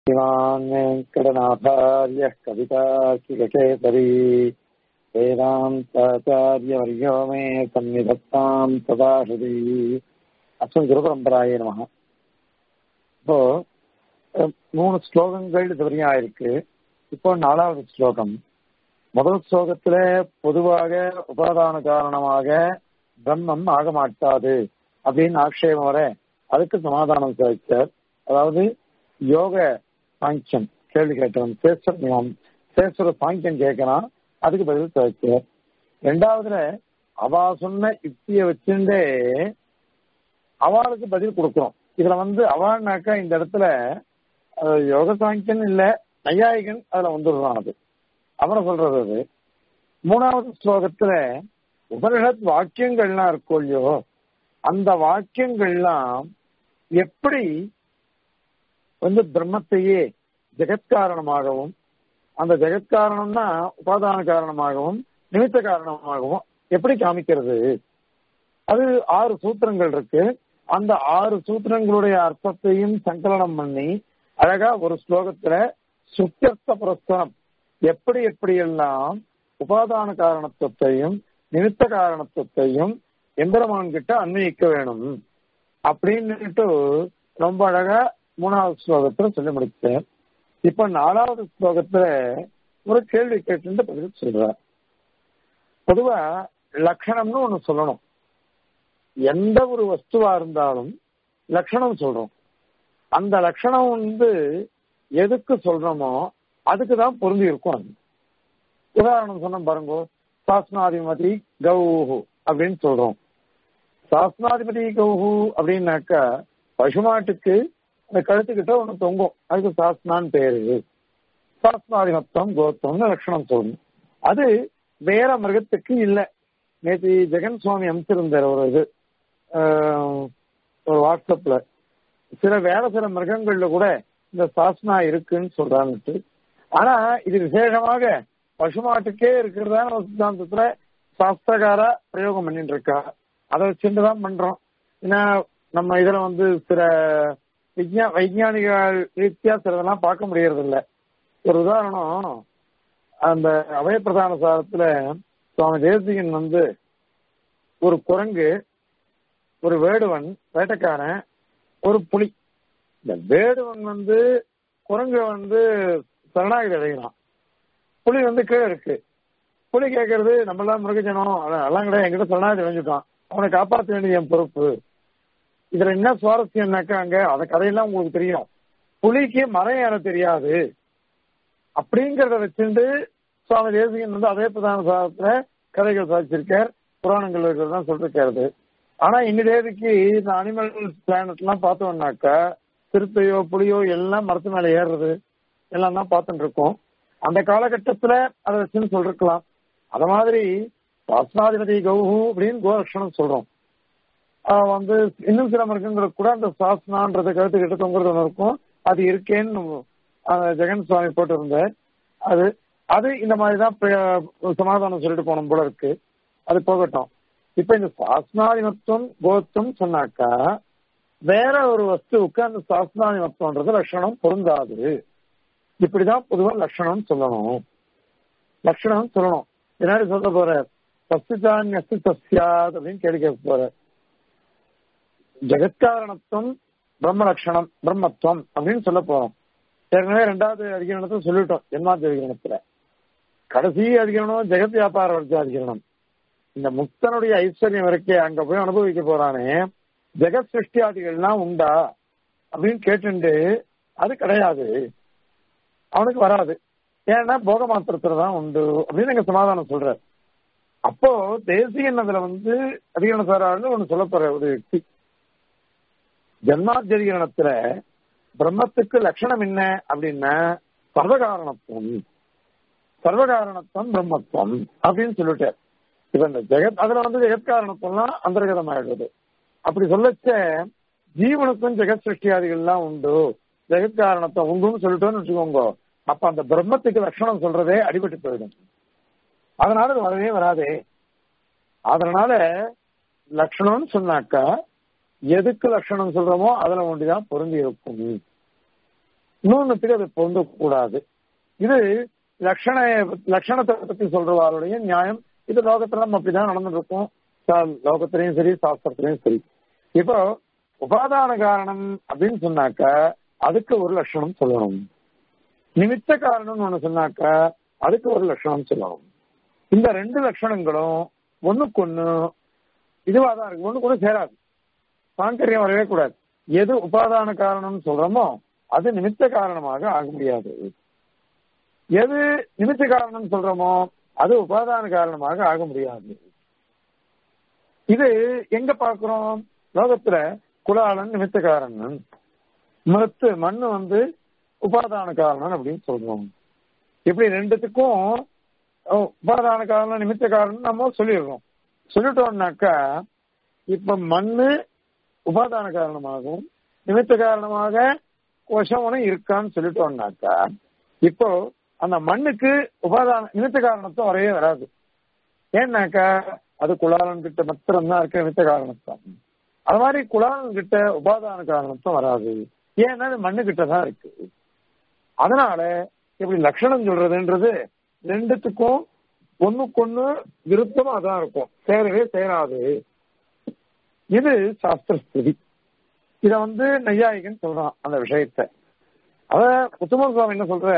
श्रीमान् वेङ्कटनाथार्यः कवितार्किककेसरी वेदान्ताचार्यवर्यो मे सन्निधत्ताम् सदा हृदि அஸ்வன் குருபரம்பராய நமக இப்போ அஹ், மூணு ஸ்லோகங்கள் இதுவரையும் ஆயிருக்கு இப்போ நாலாவது ஸ்லோகம் முதல் ஸ்லோகத்துல பொதுவாக உபாதான காரணமாக பிரம்மம் ஆக மாட்டாது அப்படின்னு ஆக்ஷேபம் வர அதுக்கு சமாதானம் சாதிச்சார் அதாவது யோக சாங்கியம் கேள்வி கேட்டவன் சேஸ்வர சேஸ்வர சாங்கியம் கேட்கறான் அதுக்கு பதில் சாதிச்சார் ரெண்டாவதுல அவ சொன்ன யுக்தியை வச்சுட்டே அவளுக்கு பதில் கொடுக்கிறோம் இதுல வந்து அவான்னாக்கா இந்த இடத்துல அஹ், யோக சாங்கியன் இல்ல நையாயிகன் அதுல வந்துடுறான் அது அவனை சொல்றது அது மூணாவது ஸ்லோகத்துல உபனிஷத் வாக்கியங்கள்லாம் இருக்கும் இல்லையோ அந்த வாக்கியங்கள்லாம் எப்படி வந்து பிரம்மத்தையே ஜெகத்காரணமாகவும் அந்த ஜெகத்காரணம்னா உபாதான காரணமாகவும் நிமித்த காரணமாகவும் எப்படி காமிக்கிறது அது ஆறு சூத்திரங்கள் இருக்கு அந்த ஆறு சூத்திரங்களுடைய அர்த்தத்தையும் சங்கலனம் பண்ணி அழகா ஒரு ஸ்லோகத்துல சுத்தியஸ்த புரஸ்தரம் எப்படி எப்படியெல்லாம் உபாதான காரணத்துவத்தையும் நிமித்த காரணத்துவத்தையும் எந்திரமான் கிட்ட அன்வயிக்க வேணும் அப்படின்னுட்டு ரொம்ப அழகா மூணாவது ஸ்லோகத்துல சொல்லி முடிச்சேன் இப்ப நாலாவது ஸ்லோகத்துல ஒரு கேள்வி கேட்டு பதில் சொல்றார் பொதுவா லட்சணம்னு ஒண்ணு சொல்லணும் எந்த ஒரு வஸ்துவா இருந்தாலும் லட்சணம் சொல்றோம் அந்த லட்சணம் வந்து எதுக்கு சொல்றோமோ அதுக்கு தான் பொருந்தி இருக்கும் அது உதாரணம் சொன்ன பாருங்க சாஸ்னாதிபதி கௌஹு அப்படின்னு சொல்றோம் சாஸ்னாதிபதி கௌஹு அப்படின்னாக்கா பசுமாட்டுக்கு அந்த கழுத்துக்கிட்ட ஒண்ணு தொங்கும் அதுக்கு சாஸ்னான்னு பேரு சாஸ்னாதிமத்தம் கோத்தம்னு லட்சணம் சொல்லணும் அது வேற மிருகத்துக்கு இல்லை நேற்று ஜெகன் சுவாமி அமைச்சிருந்தார் ஒரு இது ஆஹ், ஒரு வாட்ஸ்அப்ல சில வேற சில மிருகங்கள்ல கூட இந்த சாஸ்னா இருக்குன்னு சொல்றாங்கட்டு ஆனா இது விசேஷமாக பசுமாட்டுக்கே இருக்கிறதான ஒரு சித்தாந்தத்துல சாஸ்திரகாரா பிரயோகம் பண்ணிட்டு இருக்கா அதை வச்சுட்டு தான் பண்றோம் ஏன்னா நம்ம இதுல வந்து சில விஞ்ஞா வைஜானிகள் ரீதியா சிலதெல்லாம் பார்க்க முடியறது இல்ல ஒரு உதாரணம் அந்த அபயப்பிரதான சாரத்துல சுவாமி தேசிகன் வந்து ஒரு குரங்கு ஒரு வேடுவன் வேட்டைக்காரன் ஒரு புலி இந்த வேடுவன் வந்து குரங்கு வந்து சரணாகதி அடைகிறான் புலி வந்து கீழே இருக்கு புலி கேட்கறது நம்மளாம் மிருகஜனம் எல்லாம் கிடையாது என்கிட்ட சரணாகதி அடைஞ்சுட்டான் அவனை காப்பாற்ற வேண்டியது என் பொறுப்பு இதுல என்ன சுவாரஸ்யம்னாக்கா அங்க அந்த கதையெல்லாம் உங்களுக்கு தெரியும் புலிக்கு மரம் ஏற தெரியாது அப்படிங்கறத வச்சுட்டு சுவாமி தேசிகன் வந்து அதே பிரதான சாதத்துல கதைகள் சாதிச்சிருக்கார் புராணங்கள் இருக்கிறதான் சொல்லிருக்காரு ஆனா இன்னி தேதிக்கு இந்த அனிமல் பிளானட் எல்லாம் பார்த்தோம்னாக்கா சிறுத்தையோ புலியோ எல்லாம் மரத்து மேல ஏறுறது எல்லாம் தான் பார்த்துட்டு இருக்கோம் அந்த காலகட்டத்துல அதை வச்சுன்னு சொல்லிருக்கலாம் அத மாதிரி சாஸ்திராதிபதி கௌஹு அப்படின்னு கோலட்சணம் சொல்றோம் ஆஹ் வந்து இன்னும் சில மிருகங்களுக்கு கூட அந்த சாஸ்னான்றது கருத்து கிட்ட தொங்குறது ஒண்ணு இருக்கும் அது இருக்கேன்னு ஆஹ் ஜெகன் சுவாமி போட்டிருந்தார் அது அது இந்த மாதிரிதான் ப- சமாதானம் சொல்லிட்டு போனோம் போல இருக்கு அது போகட்டும் இப்ப இந்த சாஸ்னாதிமத்துவம் கோத்துவம் சொன்னாக்கா வேற ஒரு வஸ்துவுக்கு அந்த சாஸ்னாதிமத்துவன்றது லட்சணம் பொருந்தாது இப்படிதான் பொதுவா லட்சணம் சொல்லணும் லட்சணம் சொல்லணும் என்னாடி சொல்ல போற சஸ்திதான் அஸ்தி சஸ்யாத் அப்படின்னு கேள்வி கேட்க போற ஜெகத்காரணத்துவம் பிரம்ம லட்சணம் பிரம்மத்துவம் அப்படின்னு சொல்ல போறோம் ஏற்கனவே ரெண்டாவது அதிகரணத்தை சொல்லிட்டோம் ஜென்மாதி அதிகரணத்துல கடைசி அதிகரணம் ஜெகத் வியாபார வர்க்க அதிகரணம் இந்த முக்தனுடைய ஐஸ்வர்யம் இருக்கே அங்க போய் அனுபவிக்க போறானே ஜெகத் சிருஷ்டியாதிகள்லாம் உண்டா அப்படின்னு கேட்டுண்டு அது கிடையாது அவனுக்கு வராது ஏன்னா போக மாத்திரத்துல தான் உண்டு அப்படின்னு எங்க சமாதானம் சொல்ற அப்போ தேசியன் அதுல வந்து அதிகரண சாரான்னு ஒண்ணு சொல்ல போற ஒரு யுக்தி ஜன்மாத்தியதிகரணத்துல பிரம்மத்துக்கு லட்சணம் என்ன அப்படின்னா சர்வகாரணத்துவம் சர்வகாரணத்துவம் பிரம்மத்துவம் அப்படின்னு சொல்லிட்டார் இப்ப இந்த ஜெகத் அதுல வந்து ஜெகத்காரணத்துவம்லாம் அந்தர்கதம் ஆயிடுது அப்படி சொல்லச்ச ஜீவனுக்கும் ஜெகத் சிருஷ்டியாதிகள்லாம் உண்டு ஜெகத்காரணத்துவம் உண்டுன்னு சொல்லிட்டோம்னு வச்சுக்கோங்க அப்ப அந்த பிரம்மத்துக்கு லட்சணம் சொல்றதே அடிபட்டு போயிடும் அதனால அது வரவே வராதே அதனால லட்சணம்னு சொன்னாக்கா எதுக்கு லட்சணம் சொல்றோமோ அதுல ஒன்றுதான் பொருந்தி இருக்கும் இன்னொன்னுத்துக்கு அது பொருந்த கூடாது இது லட்சண லட்சணத்தை பத்தி சொல்றவாருடைய நியாயம் இது லோகத்துல நம்ம அப்படிதான் நடந்துட்டு இருக்கோம் சா- லோகத்திலையும் சரி சாஸ்திரத்திலையும் சரி இப்போ உபாதான காரணம் அப்படின்னு சொன்னாக்க அதுக்கு ஒரு லட்சணம் சொல்லணும் நிமித்த காரணம்னு ஒண்ணு சொன்னாக்க அதுக்கு ஒரு லட்சணம் சொல்லணும் இந்த ரெண்டு லட்சணங்களும் ஒண்ணுக்கொண்ணு இதுவா தான் இருக்கு ஒண்ணுக்கு ஒண்ணு சேராது சாங்கரியம் வரவே கூடாது எது உபாதான காரணம்னு சொல்றோமோ அது நிமித்த காரணமாக ஆக முடியாது எது நிமித்த காரணம் சொல்றோமோ அது உபாதான காரணமாக ஆக முடியாது இது எங்க பார்க்கிறோம் லோகத்துல குலாலன் நிமித்த காரணம் மத்து மண்ணு வந்து உபாதான காரணம் அப்படின்னு சொல்றோம் இப்படி ரெண்டுத்துக்கும் ஓ, உபாதான காரணம் நிமித்த காரணம் நம்ம சொல்லிடுறோம் சொல்லிட்டோம்னாக்கா இப்ப மண்ணு உபாதான காரணமாகவும் நிமித்த காரணமாக கோஷவனும் இருக்கான்னு சொல்லிட்டோம்னாக்கா இப்போ அந்த மண்ணுக்கு உபாதான நிமித்த காரணத்தை வரவே வராது ஏன்னாக்கா அது குலாலன் கிட்ட மாத்திரம்தான் இருக்க நிமித்த காரணத்தான் அது மாதிரி குலாலன் கிட்ட உபாதான காரணத்தும் வராது ஏன்னா அது மண்ணு கிட்ட தான் இருக்கு அதனால இப்படி லட்சணம் சொல்றதுன்றது ரெண்டுத்துக்கும் ஒண்ணுக்கொண்ணு விருத்தமா தான் இருக்கும் சேரவே சேராது இது சாஸ்திர ஸ்திதி இத வந்து நையாயிகன் சொல்றான் அந்த விஷயத்த அத உத்தமர் சுவாமி என்ன சொல்ற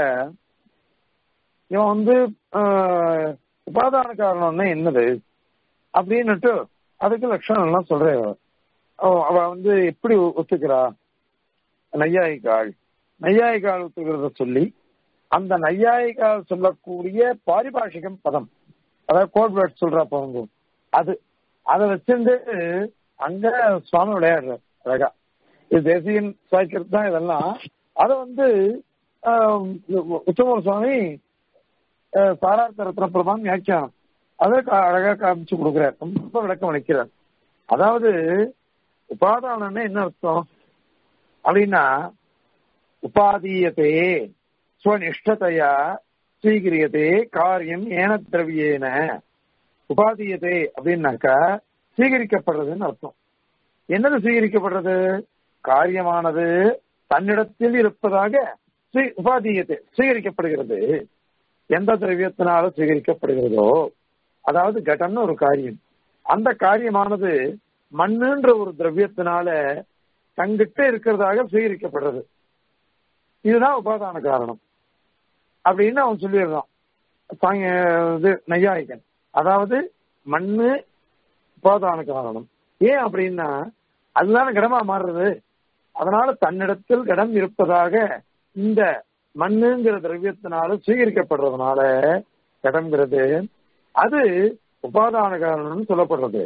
இவன் வந்து ஆஹ், உபாதான காரணம்னா என்னது அப்படின்னுட்டு அதுக்கு லட்சணம் எல்லாம் சொல்றேன் இவன். ஓ, அவ வந்து எப்படி ஒ- ஒத்துக்கிறா நையாயிகாள் நையாயிகாள் ஒத்துக்கிறத சொல்லி அந்த நையாயிகாள் சொல்லக்கூடிய பாரிபாஷிகம் பதம் அதாவது கோட் வேர்ட் சொல்றா பாருங்க அது அதை வச்சிருந்து அங்க சுவாமி விளையாடுறார் அழகா இது தேசியன் சாய்க்கிறது தான் இதெல்லாம் அதை வந்து ஆஹ், உத்தமர் சுவாமி ஆஹ், சாரார்த்த ரத்ன பிரபான் வியாக்கியானம் அதை கா- அழகா காமிச்சு கொடுக்குறார் ரொம்ப விளக்கம் அளிக்கிறார் அதாவது உபாதானம்னா என்ன அர்த்தம் அப்படின்னா உபாதீயத்தே ஸ்வனிஷ்டதையா ஸ்வீகிரியதே காரியம் ஏன திரவியேன உபாதீயதே அப்படின்னாக்கா சீகரிக்கப்படுறதுன்னு அர்த்தம் என்னது சீகரிக்கப்படுறது காரியமானது தன்னிடத்தில் இருப்பதாக ஸ்வீ- உபாதீயத்தை சீகரிக்கப்படுகிறது எந்த திரவியத்தினால சீகரிக்கப்படுகிறதோ அதாவது கடம்னு ஒரு காரியம் அந்த காரியமானது மண்ணுன்ற ஒரு திரவியத்தினால தங்கிட்ட இருக்கிறதாக சீகரிக்கப்படுறது இதுதான் உபாதான காரணம் அப்படின்னு அவன் சொல்லிடுறான் சாங்க- இது நையாயிகன் அதாவது மண்ணு உபாதான காரணம் ஏன் அப்படின்னா அதுதானே கடமா மாறுறது அதனால தன்னிடத்தில் கடம் இருப்பதாக இந்த மண்ணுங்கிற திரவியத்தினால சுவீகரிக்கப்படுறதுனால கடம்ங்கிறது அது உபாதான காரணம்னு சொல்லப்படுறது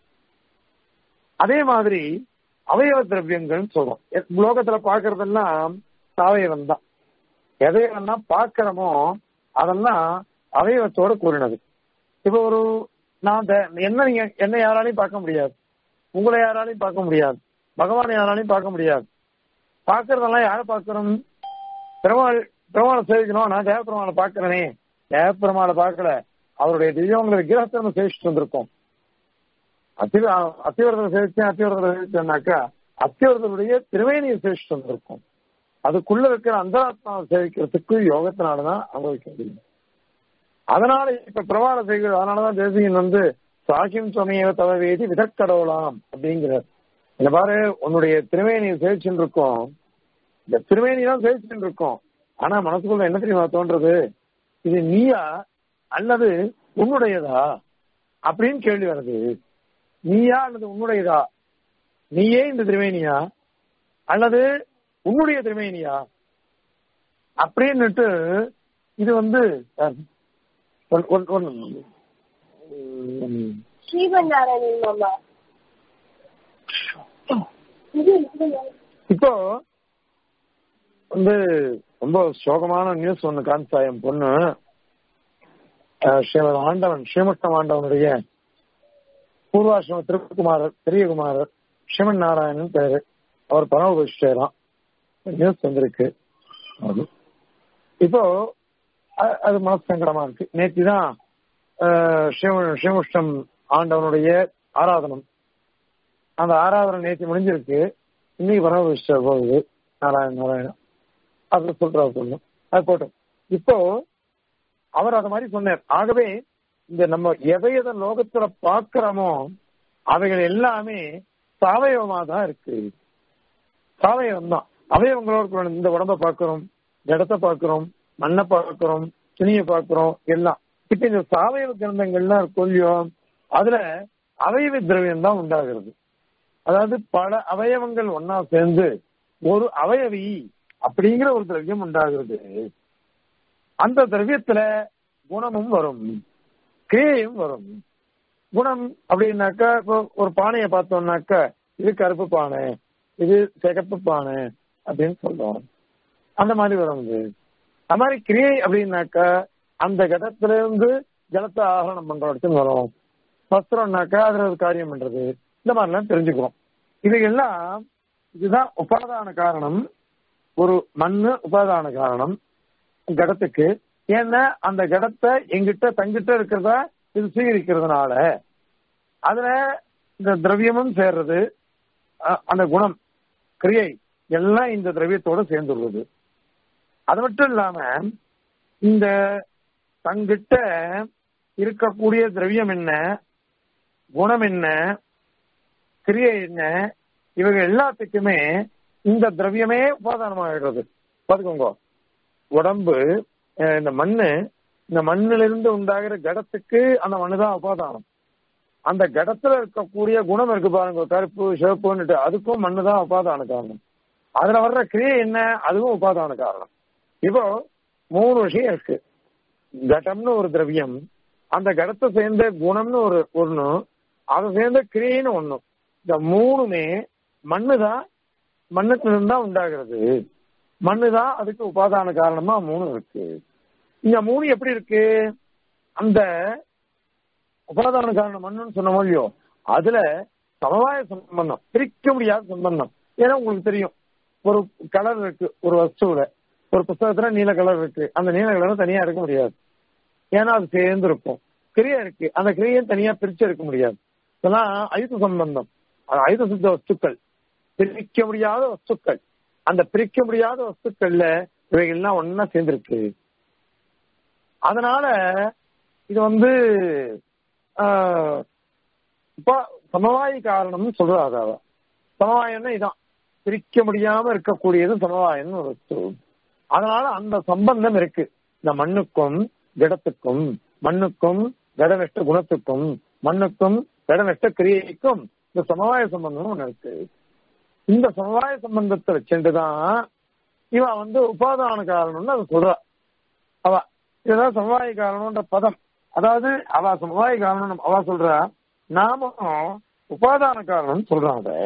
அதே மாதிரி அவயவ திரவியங்கள் சொல்றோம் எ- உலோகத்துல பாக்குறதெல்லாம் அவயவம் தான் எதையெல்லாம் பாக்குறோமோ அதெல்லாம் அவயவத்தோட கூறினது இப்ப ஒரு நான் த- என்ன நீங்க என்ன யாராலையும் பார்க்க முடியாது உங்களை யாராலையும் பார்க்க முடியாது பகவானை யாராலையும் பார்க்க முடியாது பார்க்கறதெல்லாம் யாரை பார்க்கணும் பெருமாள் பெருமாளை சேவிக்கணும் நான் தேவப்பெருமாளை பார்க்கிறேனே தேவப்பெருமாளை பார்க்கல அவருடைய திவ்யங்களை விக்கிரகத்தை நம்ம சேவிச்சுட்டு வந்திருக்கோம் அத்தி அத்திவரதரை சேவிச்சேன் அத்திவரதரை சேவிச்சேன்னாக்கா அத்திவரதருடைய திருவேணியை சேவிச்சுட்டு வந்திருக்கோம் அதுக்குள்ள இருக்கிற அந்தராத்மாவை சேவிக்கிறதுக்கு யோகத்தினாலதான் அனுபவிக்க முடியும் அதனால இப்ப பிரமாண செய்கிறது அதனாலதான் தேசிகன் வந்து சாக்கியம் சமய தவவேதி விதக்கடவுலாம் அப்படிங்கிறார் இந்த பாரு உன்னுடைய திருவேணியை சேவிச்சுட்டு இருக்கோம் இந்த திருவேணி தான் சேவிச்சுட்டு இருக்கோம் ஆனா மனசுக்குள்ள என்ன தெரியுமா தோன்றது இது நீயா அல்லது உன்னுடையதா அப்படின்னு கேள்வி வருது நீயா அல்லது உன்னுடையதா நீயே இந்த திருவேணியா அல்லது உன்னுடைய திருமேனியா அப்படின்னுட்டு இது வந்து அஹ், ஒன்- ஒன்- ஒன்- உம், ஸ்ரீவநாராயணன் மாமா இது இது இப்போ வந்து ரொம்ப சோகமான நியூஸ் ஒண்ணு காமிச்சா என் பொண்ணு அஹ், ஸ்ரீமத் ஆண்டவன் ஸ்ரீமுஷ்ணம் ஆண்டவனுடைய பூர்வாசிரம திருக்குமாரர் பெரியகுமாரர் ஸ்ரீமன் நாராயணன் பேரு அவர் பரமபுஷ்டராம் நியூஸ் வந்திருக்கு அது. இப்போ அ- அது மனசு சங்கடமா இருக்கு நேற்று தான் ஸ்ரீமுஷ்டம் ஆண்டவனுடைய ஆராதனம் அந்த ஆராதனை நேற்று முடிஞ்சிருக்கு இன்னைக்கு பரமபுஷ்டர் போகுது நாராயண நாராயணன் அது சொல்றாரு சொல்லணும் அது போட்டோம் இப்போ அவர் அத மாதிரி சொன்னார் ஆகவே இந்த நம்ம எதை எதை லோகத்துல பாக்குறோமோ அவைகள் எல்லாமே சாவயவமா தான் இருக்கு சாவயவம் தான் அவயவங்களோட இந்த உடம்ப பார்க்கிறோம் இடத்தை பார்க்கிறோம் மண்ணை பார்க்கிறோம் துணியை பார்க்கிறோம் எல்லாம் இப்ப இந்த சாவயவ கிரந்தங்கள்லாம் இருக்கும் இல்லையோ அதுல அவயவ திரவியம் தான் உண்டாகிறது அதாவது பல அவயவங்கள் ஒன்னா சேர்ந்து ஒரு அவயவி அப்படிங்கிற ஒரு திரவியம் உண்டாகிறது அந்த திரவியத்துல குணமும் வரும் கிரியையும் வரும் குணம் அப்படின்னாக்கா இப்போ ஒரு பானையை பார்த்தோம்னாக்கா இது கருப்பு பானை இது சிகப்பு பானை அப்படின்னு சொல்றோம் அந்த மாதிரி வரும் இது அது மாதிரி கிரியை அப்படின்னாக்கா அந்த கடத்துல இருந்து ஜலத்தை ஆகரணம் பண்ற இடத்துக்கு வரும் வஸ்திரம்னாக்கா அதுல ஒரு காரியம் பண்றது இந்த மாதிரிலாம் தெரிஞ்சுக்கிறோம் இதுக்கெல்லாம் இதுதான் உபாதான காரணம் ஒரு மண்ணு உபாதான காரணம் கடத்துக்கு ஏன்னா அந்த கடத்தை எங்கிட்ட தங்கிட்ட இருக்கிறத இது சுவீகரிக்கிறதுனால அதுல இந்த திரவியமும் சேர்றது அ- அந்த குணம் கிரியை எல்லாம் இந்த திரவியத்தோட சேர்ந்துள்ளது அது மட்டும் இல்லாம இந்த தங்கிட்ட இருக்கக்கூடிய திரவியம் என்ன குணம் என்ன கிரியை என்ன இவங்க எல்லாத்துக்குமே இந்த திரவியமே உபாதானமாகிடுறது பாத்துக்கோங்க உடம்பு அஹ் இந்த மண்ணு இந்த மண்ணிலிருந்து இருந்து உண்டாகிற கடத்துக்கு அந்த மண்ணு தான் உபாதானம் அந்த கடத்துல இருக்கக்கூடிய குணம் இருக்கு பாருங்க கருப்பு சிவப்புன்னுட்டு அதுக்கும் மண்ணு தான் உபாதான காரணம் அதுல வர்ற கிரியை என்ன அதுவும் உபாதான காரணம் இப்போ மூணு விஷயம் இருக்கு கடம்னு ஒரு திரவியம் அந்த கடத்தை சேர்ந்த குணம்னு ஒரு ஒண்ணு அதை சேர்ந்த கிரியைன்னு ஒண்ணு இந்த மூணுமே மண்ணு தான் மண்ணுக்கு இருந்து தான் உண்டாகிறது மண்ணு தான் அதுக்கு உபாதான காரணமா மூணு இருக்கு இந்த மூணு எப்படி இருக்கு அந்த உபாதான காரணம் மண்ணுன்னு சொன்னோம் இல்லையோ அதுல சமவாய சம்பந்தம் பிரிக்க முடியாத சம்பந்தம் ஏன்னா உங்களுக்கு தெரியும் ஒரு கலர் இருக்கு ஒரு வஸ்துவில ஒரு புத்தகத்துல நீல கலர் இருக்கு அந்த நீல கலர் தனியா எடுக்க முடியாது ஏன்னா அது சேர்ந்து இருக்கும் கிரியா இருக்கு அந்த கிரியை தனியா பிரிச்சு எடுக்க முடியாது இதெல்லாம் ஐத சம்பந்தம் அது ஐத சித்த வஸ்துக்கள் பிரிக்க முடியாத வஸ்துக்கள் அந்த பிரிக்க முடியாத வஸ்துக்கள்ல இவைகள்லாம் ஒன்னா சேர்ந்திருக்கு அதனால இது வந்து ஆஹ், இப்ப சமவாயி காரணம்னு சொல்றாரு அவ சமவாயம்னா இதான் பிரிக்க முடியாம இருக்கக்கூடியது சமவாயம்னு ஒரு வஸ்து அதனால அந்த சம்பந்தம் இருக்கு இந்த மண்ணுக்கும் ஜடத்துக்கும் மண்ணுக்கும் ஜடநஷ்ட குணத்துக்கும் மண்ணுக்கும் ஜடநஷ்ட கிரியைக்கும் இந்த சமவாய சம்பந்தம் ஒண்ணு இருக்கு இந்த சமவாய சம்பந்தத்தை வச்சுட்டுதான் இவன் வந்து உபாதான காரணம்னு அது சொல்றா அவ இதுதான் சமவாய காரணம்ன்ற பதம் அதாவது அவ சமவாய காரணம் அவ சொல்றா நாமும் உபாதான காரணம் சொல்றான் அத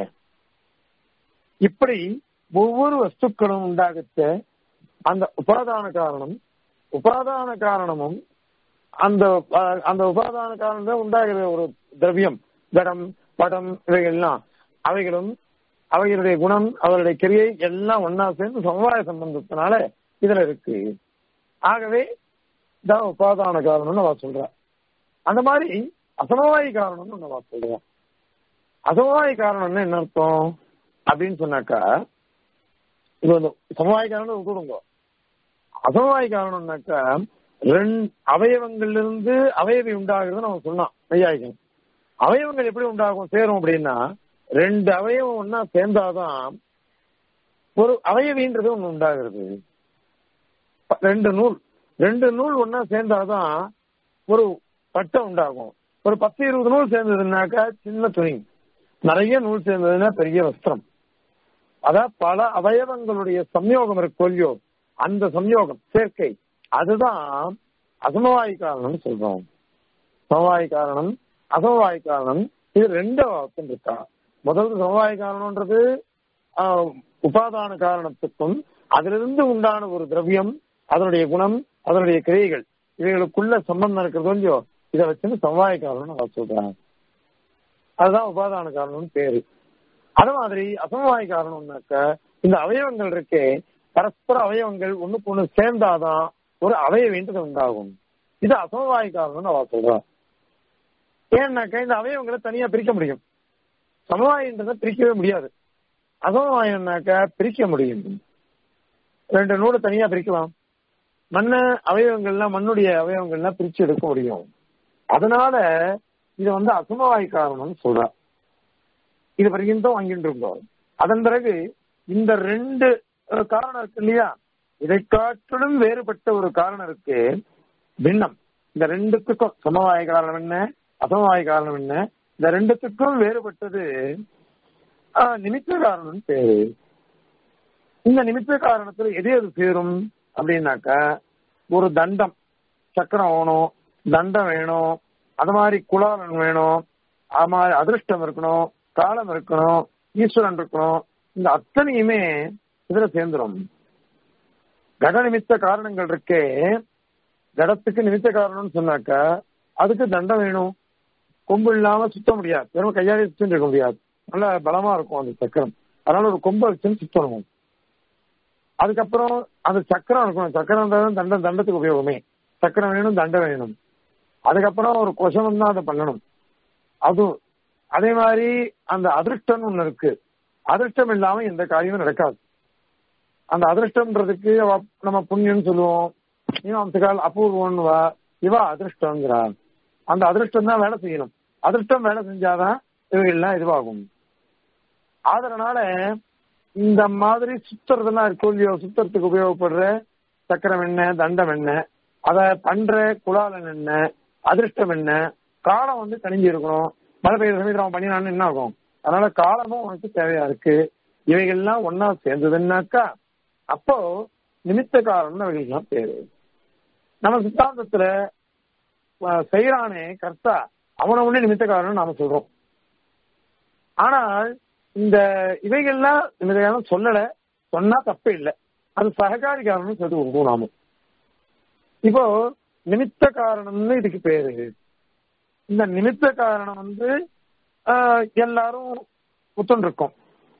இப்படி ஒவ்வொரு வஸ்துக்களும் உண்டாகத்த அந்த உபாதான காரணம் உபாதான காரணமும் அந்த அஹ், அந்த உபாதான காரணம் உண்டாகிற ஒரு திரவியம் கடம் படம் இவைகள்லாம் அவைகளும் அவைகளுடைய குணம் அவருடைய கிரியை எல்லாம் ஒன்னா சேர்ந்து சமவாய சம்பந்தத்தினால இதுல இருக்கு ஆகவே இதான் உபாதான காரணம்னு அவ சொல்றா அந்த மாதிரி அசமவாயி காரணம்னு நம்ம சொல்றோம் அசமவாயி காரணம்னு என்ன அர்த்தம் அப்படின்னு சொன்னாக்கா இது வந்து சமவாய காரணம் விட்டுடுங்க அசமவாய காரணம்னாக்கா ரெண்டு அவயவங்கள்ல இருந்து அவயவி உண்டாகுறது நம்ம சொன்னோம் நையாயிகம் அவயவங்கள் எப்படி உண்டாகும் சேரும் அப்படின்னா ரெண்டு அவயவம் ஒன்னா சேர்ந்தாதான் ஒரு அவயவின்றது ஒண்ணு உண்டாகிறது ப- ரெண்டு நூல் ரெண்டு நூல் ஒன்னா சேர்ந்தாதான் ஒரு பட்டம் உண்டாகும் ஒரு பத்து இருபது நூல் சேர்ந்ததுன்னாக்கா சின்ன துணி நிறைய நூல் சேர்ந்ததுன்னா பெரிய வஸ்திரம் அதான் பல அவயவங்களுடைய சம்யோகம் இருக்கு கொல்லியோ அந்த சம்யோகம் சேர்க்கை அதுதான் அசமவாயி காரணம்னு சொல்றோம் சமவாயி காரணம் அசமவாயி காரணம் இது ரெண்டு அர்த்தம் இருக்கா முதல் சமவாயி காரணம்ன்றது ஆஹ், உபாதான காரணத்துக்கும் அதிலிருந்து உண்டான ஒரு திரவியம் அதனுடைய குணம் அதனுடைய கிரியைகள் இவைகளுக்குள்ள சம்பந்தம் இருக்கிறது இல்லையோ இதை வச்சு சமவாய காரணம்னு அவர் சொல்றாங்க அதுதான் உபாதான காரணம்னு பேரு அது மாதிரி அசமவாய காரணம்னாக்க இந்த அவயவங்கள் இருக்கே பரஸ்பர அவயவங்கள் ஒண்ணுக்கு ஒண்ணு சேர்ந்தாதான் ஒரு அவயவேன்றது உண்டாகும் இது அசமவாய காரணம்னு அவ சொல்றா ஏன்னாக்கா இந்த அவயவங்களை தனியா பிரிக்க முடியும் சமவாயன்றதை பிரிக்கவே முடியாது அசமவாயம்னாக்க பிரிக்க முடியும் ரெண்டு நூலை தனியா பிரிக்கலாம் மண்ண அவயவங்கள்லாம் மண்ணுடைய அவயவங்கள்லாம் பிரிச்சு எடுக்க முடியும் அதனால இது வந்து அசமவாய் காரணம்னு சொல்றா இது வரைக்கும் தான் வாங்கிட்டு இருக்கோம் அதன் பிறகு இந்த ரெண்டு அஹ், காரணம் இருக்கு இல்லையா இதை காட்டிலும் வேறுபட்ட ஒரு காரணம் இருக்கு பின்னம் இந்த ரெண்டுத்துக்கும் சமவாய காரணம் என்ன அசமவாய காரணம் என்ன இந்த ரெண்டுத்துக்கும் வேறுபட்டது ஆஹ், நிமித்த காரணம் பேரு இந்த நிமித்த காரணத்துல எது எது சேரும் அப்படின்னாக்கா ஒரு தண்டம் சக்கரம் வேணும் தண்டம் வேணும் அது மாதிரி குலாலன் வேணும் அது மாதிரி அதிர்ஷ்டம் இருக்கணும் காலம் இருக்கணும் ஈஸ்வரன் இருக்கணும் இந்த அத்தனையுமே இதுல சேர்ந்துரும் கட நிமித்த காரணங்கள் இருக்கே கடத்துக்கு நிமித்த காரணம்னு சொன்னாக்கா அதுக்கு தண்டம் வேணும் கொம்பு இல்லாம சுத்த முடியாது வெறும் கையாலே சுத்திட்டு இருக்க முடியாது நல்ல பலமா இருக்கும் அந்த சக்கரம் அதனால ஒரு கொம்பை வச்சுன்னு சுத்தணும் அதுக்கப்புறம் அந்த சக்கரம் இருக்கணும் சக்கரம் இருந்தா தான் தண்டம் தண்டத்துக்கு உபயோகமே சக்கரம் வேணும் தண்டம் வேணும் அதுக்கப்புறம் ஒரு கொசனம் தான் அதை பண்ணணும் அது அதே மாதிரி அந்த அதிர்ஷ்டம் ஒண்ணு இருக்கு அதிர்ஷ்டம் இல்லாம எந்த காரியமும் நடக்காது அந்த அதிர்ஷ்டம்ன்றதுக்கு அவ- நம்ம புண்ணியம்னு சொல்லுவோம் மீமாம்சகால் அபூர்வம்னு வா இவா அதிர்ஷ்டங்கிறா அந்த அதிர்ஷ்டம் தான் வேலை செய்யணும் அதிர்ஷ்டம் வேலை செஞ்சாதான் இவைகள்லாம் இதுவாகும் அதனால இந்த மாதிரி சுத்துறதெல்லாம் இருக்கும் இல்லையோ சுத்துறதுக்கு உபயோகப்படுற சக்கரம் என்ன தண்டம் என்ன அத பண்ற குலாலன் என்ன அதிர்ஷ்டம் என்ன காலம் வந்து கணிஞ்சு இருக்கணும் மழை பெய்யுற சமயத்தில் அவன் பண்ணினான்னு என்ன ஆகும் அதனால காலமும் உனக்கு தேவையா இருக்கு இவைகள்லாம் ஒன்னா சேர்ந்ததுன்னாக்கா அப்போ நிமித்த காரணம்னு அவைகள்லாம் பேரு நம்ம சித்தாந்தத்துல அஹ், செய்யறானே கர்த்தா அவனை ஒண்ணே நிமித்த காரணம் நாம சொல்றோம் ஆனால் இந்த இவைகள்லாம் நிமித்த காரணம் சொல்லல சொன்னா தப்பே இல்லை அது சககாரி காரணம்னு சொல்லி கொடுக்கும் நாம இப்போ நிமித்த காரணம்னு இதுக்கு பேரு இந்த நிமித்த காரணம் வந்து ஆஹ், எல்லாரும் ஒத்துண்டிருக்கோம்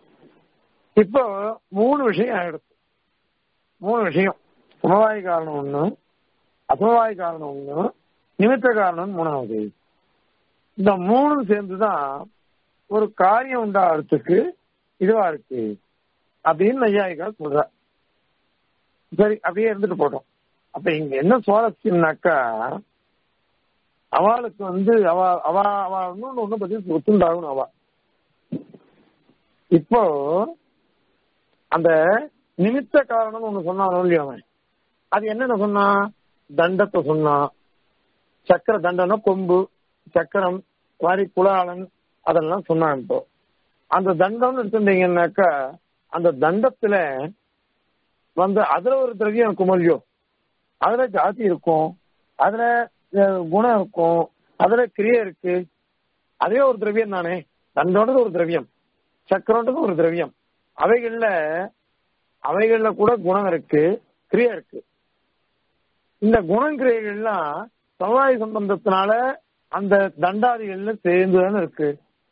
இப்போ மூணு விஷயம் ஆயிடுச்சு மூணு விஷயம் சமவாய காரணம் ஒண்ணு அசமவாய காரணம் ஒண்ணு நிமித்த காரணம் மூணாவது இந்த மூணும் சேர்ந்துதான் ஒரு காரியம் உண்டாகிறதுக்கு இதுவா இருக்கு அப்படின்னு நையாயிகா சொல்ற சரி அப்படியே இருந்துட்டு போட்டோம் அப்ப இங்க என்ன சுவாரஸ்யம்னாக்கா அவளுக்கு வந்து அவ அவ அவ இன்னொன்னு ஒண்ணு பத்தி ஒத்துண்டாகணும் அவ இப்போ அந்த நிமித்த காரணம் ஒண்ணு சொன்னானோ இல்லையோ அவன் அது என்னென்ன சொன்னான் தண்டத்தை சொன்னான் சக்கர தண்டனை கொம்பு சக்கரம் வாரி குலாளன் அதெல்லாம் சொன்னான் இப்போ அந்த தண்டம்னு எடுத்துட்டீங்கன்னாக்கா அந்த தண்டத்துல வந்து அதுல ஒரு திரவியம் இருக்கும் இல்லையோ அதுல ஜாதி இருக்கும் அதுல அஹ், குணம் இருக்கும் அதுல கிரியை இருக்கு அதே ஒரு திரவியம் தானே தண்டோன்றது ஒரு திரவியம் சக்கரன்றது ஒரு திரவியம் அவைகள்ல அவைகள்ல கூட குணம் இருக்கு கிரியை இருக்கு இந்த குணங்கிரியைகள்லாம் சமுதாய சம்பந்தத்தினால அந்த தண்டாதிகள்ல சேர்ந்துதானே இருக்கு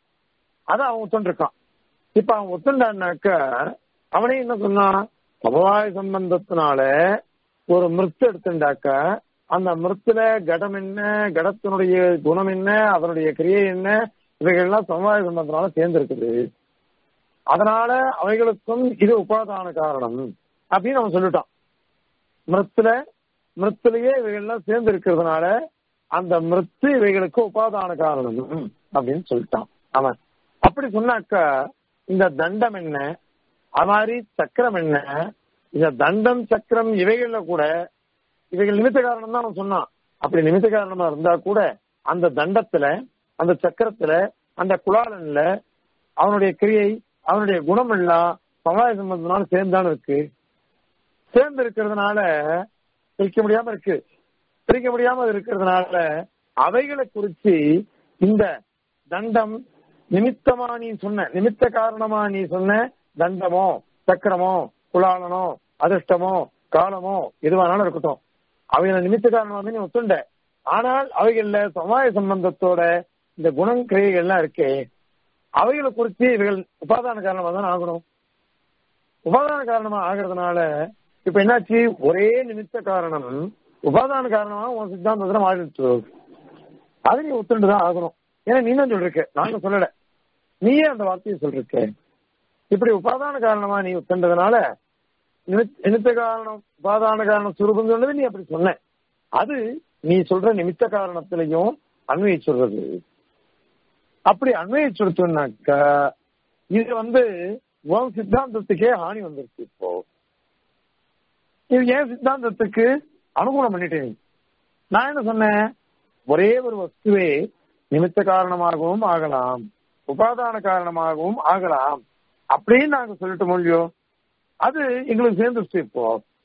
அதை அவன் ஒத்துண்டிருக்கான் இப்ப அவன் ஒத்துண்டான்னாக்க அவனே என்ன சொன்னான் சமுதாய சம்பந்தத்தினால ஒரு மிருத்து எடுத்துட்டாக்க அந்த மிருத்துல கடம் என்ன கடத்தினுடைய குணம் என்ன அதனுடைய கிரியை என்ன இவைகள்லாம் சமுதாய சம்பந்தத்தினால சேர்ந்திருக்குது அதனால அவைகளுக்கும் இது உபாதான காரணம் அப்படின்னு அவன் சொல்லிட்டான் மிருத்துல மிருத்திலேயே இவைகள்லாம் சேர்ந்து இருக்கிறதுனால அந்த மிருத்து இவைகளுக்கு உபாதான காரணம் அப்படின்னு சொல்லிட்டான் அவன் அப்படி சொன்னாக்கா இந்த தண்டம் என்ன அது மாதிரி சக்கரம் என்ன இந்த தண்டம் சக்கரம் இவைகள்ல கூட இவைகள் நிமித்த காரணம் தான் அவன் சொன்னான் அப்படி நிமித்த காரணமா இருந்தா கூட அந்த தண்டத்துல அந்த சக்கரத்துல அந்த குலாலன்ல அவனுடைய கிரியை அவனுடைய குணம் எல்லாம் சமுதாய சம்பந்தத்தினால சேர்ந்தாலும் இருக்கு சேர்ந்து இருக்கிறதுனால பிரிக்க முடியாம இருக்கு பிரிக்க முடியாம இருக்கிறதுனால அவைகளை குறிச்சு இந்த தண்டம் நிமித்தமா நீ சொன்ன நிமித்த காரணமா நீ சொன்ன தண்டமோ சக்கரமோ குலாலனோ அதிர்ஷ்டமோ காலமோ எதுவானாலும் இருக்கட்டும் அவைகளை நிமித்த காரணமா நீ ஒத்துண்ட ஆனால் அவைகள்ல சமுதாய சம்பந்தத்தோட இந்த குணம் கிரியைகள்லாம் இருக்கே அவைகளை குறித்து இவைகள் உபாதான காரணமா தான் ஆகணும் உபாதான காரணமா ஆகிறதுனால இப்ப என்னாச்சு ஒரே நிமித்த காரணம் உபாதான காரணமா உன் சித்தாந்தத்துல மாறிடுச்சு அது நீ ஒத்துண்டு தான் ஆகணும் ஏன்னா நீ தான் சொல்லிருக்க நாங்க சொல்லல நீயே அந்த வார்த்தையை சொல்லிருக்க இப்படி உபாதான காரணமா நீ ஒத்துண்டதுனால நிமித்- நிமித்த காரணம் உபாதான காரணம் சுரூபம் சொன்னது நீ அப்படி சொன்ன அது நீ சொல்ற நிமித்த காரணத்திலையும் அன்வய சொல்றது அப்படி அன்வய சொல்லிட்டோம்னாக்க இது வந்து உன் சித்தாந்தத்துக்கே ஹானி வந்துருச்சு இப்போ இது ஏன் சித்தாந்தத்துக்கு அனுகூலம் பண்ணிட்டேன் நீ. நான் என்ன சொன்னேன் ஒரே ஒரு வஸ்துவே நிமித்த காரணமாகவும் ஆகலாம் உபாதான காரணமாகவும் ஆகலாம் அப்படின்னு நாங்க சொல்லிட்டு முடியும் அது எங்களுக்கு சேர்ந்துருச்சு இப்போ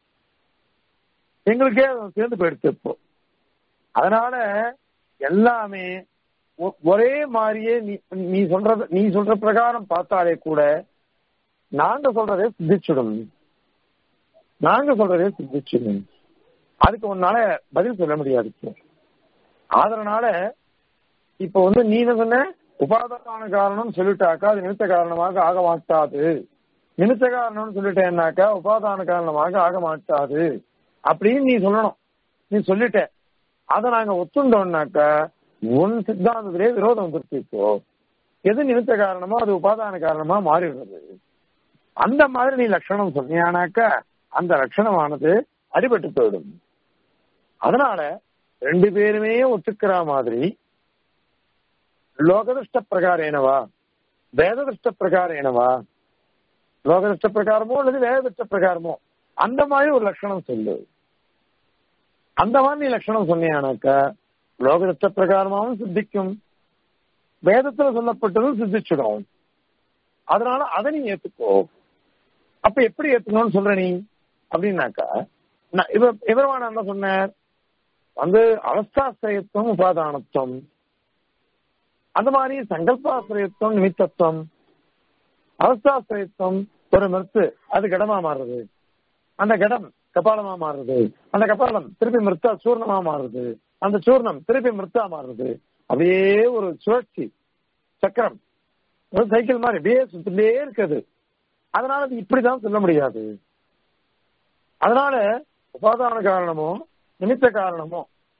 எங்களுக்கே அது சேர்ந்து போயிடுச்சு இப்போ அதனால எல்லாமே ஒ- ஒரே மாதிரியே நீ நீ சொல்றது நீ சொல்ற பிரகாரம் பார்த்தாலே கூட நாங்க சொல்றதே சித்திச்சிடும் நாங்க சொல்றதே சித்திச்சிடும் அதுக்கு உன்னால பதில் சொல்ல முடியாது இப்போ. அதனால இப்ப வந்து நீ என்ன சொன்ன உபாதான காரணம் சொல்லிட்டாக்கா அது நிமித்த காரணமாக ஆக மாட்டாது நிமித்த காரணம்னு சொல்லிட்டேன்னாக்கா உபாதான காரணமாக ஆக மாட்டாது அப்படின்னு நீ சொல்லணும் நீ சொல்லிட்ட அதை நாங்க ஒத்துண்டோம்னாக்கா உன் சித்தாந்தத்திலே விரோதம் வந்துருச்சு இப்போ எது நிமித்த காரணமோ அது உபாதான காரணமா மாறிடுறது அந்த மாதிரி நீ லட்சணம் சொன்னியானாக்கா அந்த லட்சணமானது அடிபட்டு போயிடும் அதனால ரெண்டு பேருமே ஒத்துக்கிற மாதிரி லோகதிஷ்ட பிரகாரேனவா வேததிஷ்ட பிரகாரேனவா லோகதிஷ்ட பிரகாரமோ அல்லது வேததிஷ்ட பிரகாரமோ அந்த மாதிரி ஒரு லட்சணம் சொல்லு அந்த மாதிரி நீ லட்சணம் சொன்னியானாக்கா லோகதிஷ்ட பிரகாரமாவும் சித்திக்கும் வேதத்துல சொல்லப்பட்டதும் சித்திச்சிடும் அதனால அதை நீ ஏத்துக்கோ அப்ப எப்படி ஏத்துக்கணும்னு சொல்ற நீ அப்படின்னாக்கா நான் இவ இவரவான என்ன சொன்னார் வந்து அவஸ்தாசிரயத்துவம் உபாதானத்துவம் அந்த மாதிரி சங்கல்பாசிரயத்துவம் நிமித்தத்துவம் அவஸ்தாசிரயத்துவம் ஒரு மிருத்து அது கடமா மாறுறது அந்த கடம் கபாலமா மாறுறது அந்த கபாலம் திருப்பி மிருத்தா சூர்ணமா மாறுறது அந்த சூர்ணம் திருப்பி மிருத்தா மாறுறது அப்படியே ஒரு சுழற்சி சக்கரம் ஒரு சைக்கிள் மாதிரி அப்படியே சுத்திட்டே இருக்குது அதனால அது இப்படிதான் சொல்ல முடியாது அதனால உபாதான காரணமோ நிமித்த காரணமோ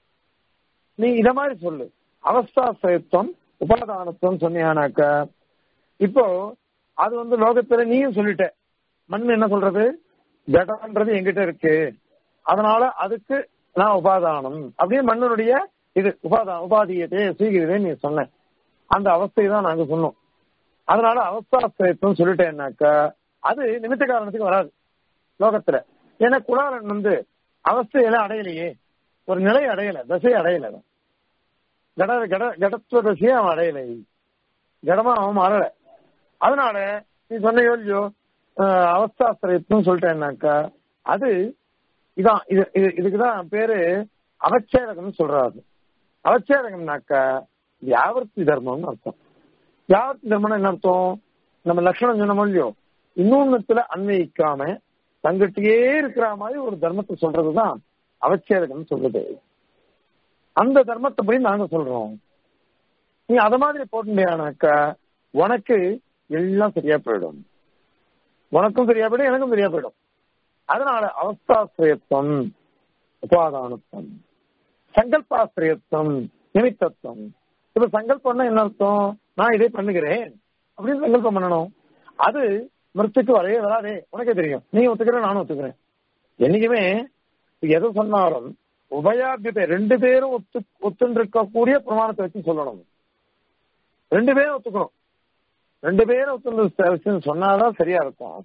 நீ இத மாதிரி சொல்லு அவஸ்தாசிரயத்துவம் உபாதானத்துவம் சொன்னியானாக்க இப்போ அது வந்து லோகத்துல நீயும் சொல்லிட்ட மண் என்ன சொல்றது கடன்றது எங்கிட்ட இருக்கு அதனால அதுக்கு நான் உபாதானம் அப்படின்னு மண்ணுடைய இது உபாதான உபாதியத்தை சீக்கிரதே நீ சொன்ன அந்த அவஸ்தையை தான் நாங்க சொன்னோம் அதனால அவஸ்தாசிரயத்துவம் சொல்லிட்டேன்னாக்கா அது நிமித்த காரணத்துக்கு வராது லோகத்துல ஏன்னா குலாலன் வந்து அவஸ்தையில அடையலையே ஒரு நிலை அடையல தசையை அடையல அவன். கட கட கடத்துவ தசையை அவன் அடையலை கடமா அவன் மாறல அதனால நீ சொன்ன இல்லையோ அஹ், அவஸ்தாசிரயத்துவம் சொல்லிட்டேன்னாக்கா அது இதான் இது இது இதுக்குதான் பேரு அவச்சேதகம்னு சொல்றாரு அவச்சேதகம்னாக்கா வியாவர்த்தி தர்மம்னு அர்த்தம் வியாவர்த்தி தர்மம்னா என்ன அர்த்தம் நம்ம லட்சணம் சொன்னோமோ இல்லையோ இன்னொன்னுத்துல அன்வயிக்காம தங்கிட்டே இருக்கிற மாதிரி ஒரு தர்மத்தை சொல்றதுதான் அவச்சேதகம் சொல்றது அந்த தர்மத்தை படி நாங்க சொல்றோம் நீ அத மாதிரி போட்டுட்டியானாக்கா உனக்கு எல்லாம் சரியா போயிடும் உனக்கும் சரியா போயிடும் எனக்கும் சரியா போயிடும் அதனால அவஸ்தாசிரியத்துவம் உபாதானத்துவம் சங்கல்பாசிரியத்துவம் நிமித்தத்துவம் இப்ப சங்கல்பம்னா என்ன அர்த்தம் நான் இதே பண்ணுகிறேன் அப்படின்னு சங்கல்பம் பண்ணணும் அது மிருத்துக்கு வரவே வராதே உனக்கே தெரியும் நீ ஒத்துக்கிற நானும் ஒத்துக்கிறேன் என்னைக்குமே எது சொன்னாலும் உபயாபியத்தை ரெண்டு பேரும் ஒத்து ஒத்துன்னு இருக்கக்கூடிய பிரமாணத்தை வச்சு சொல்லணும் ரெண்டு பேரும் ஒத்துக்கணும் ரெண்டு பேரும் ஒத்துன்னு சொன்னாதான் சரியா இருக்கும்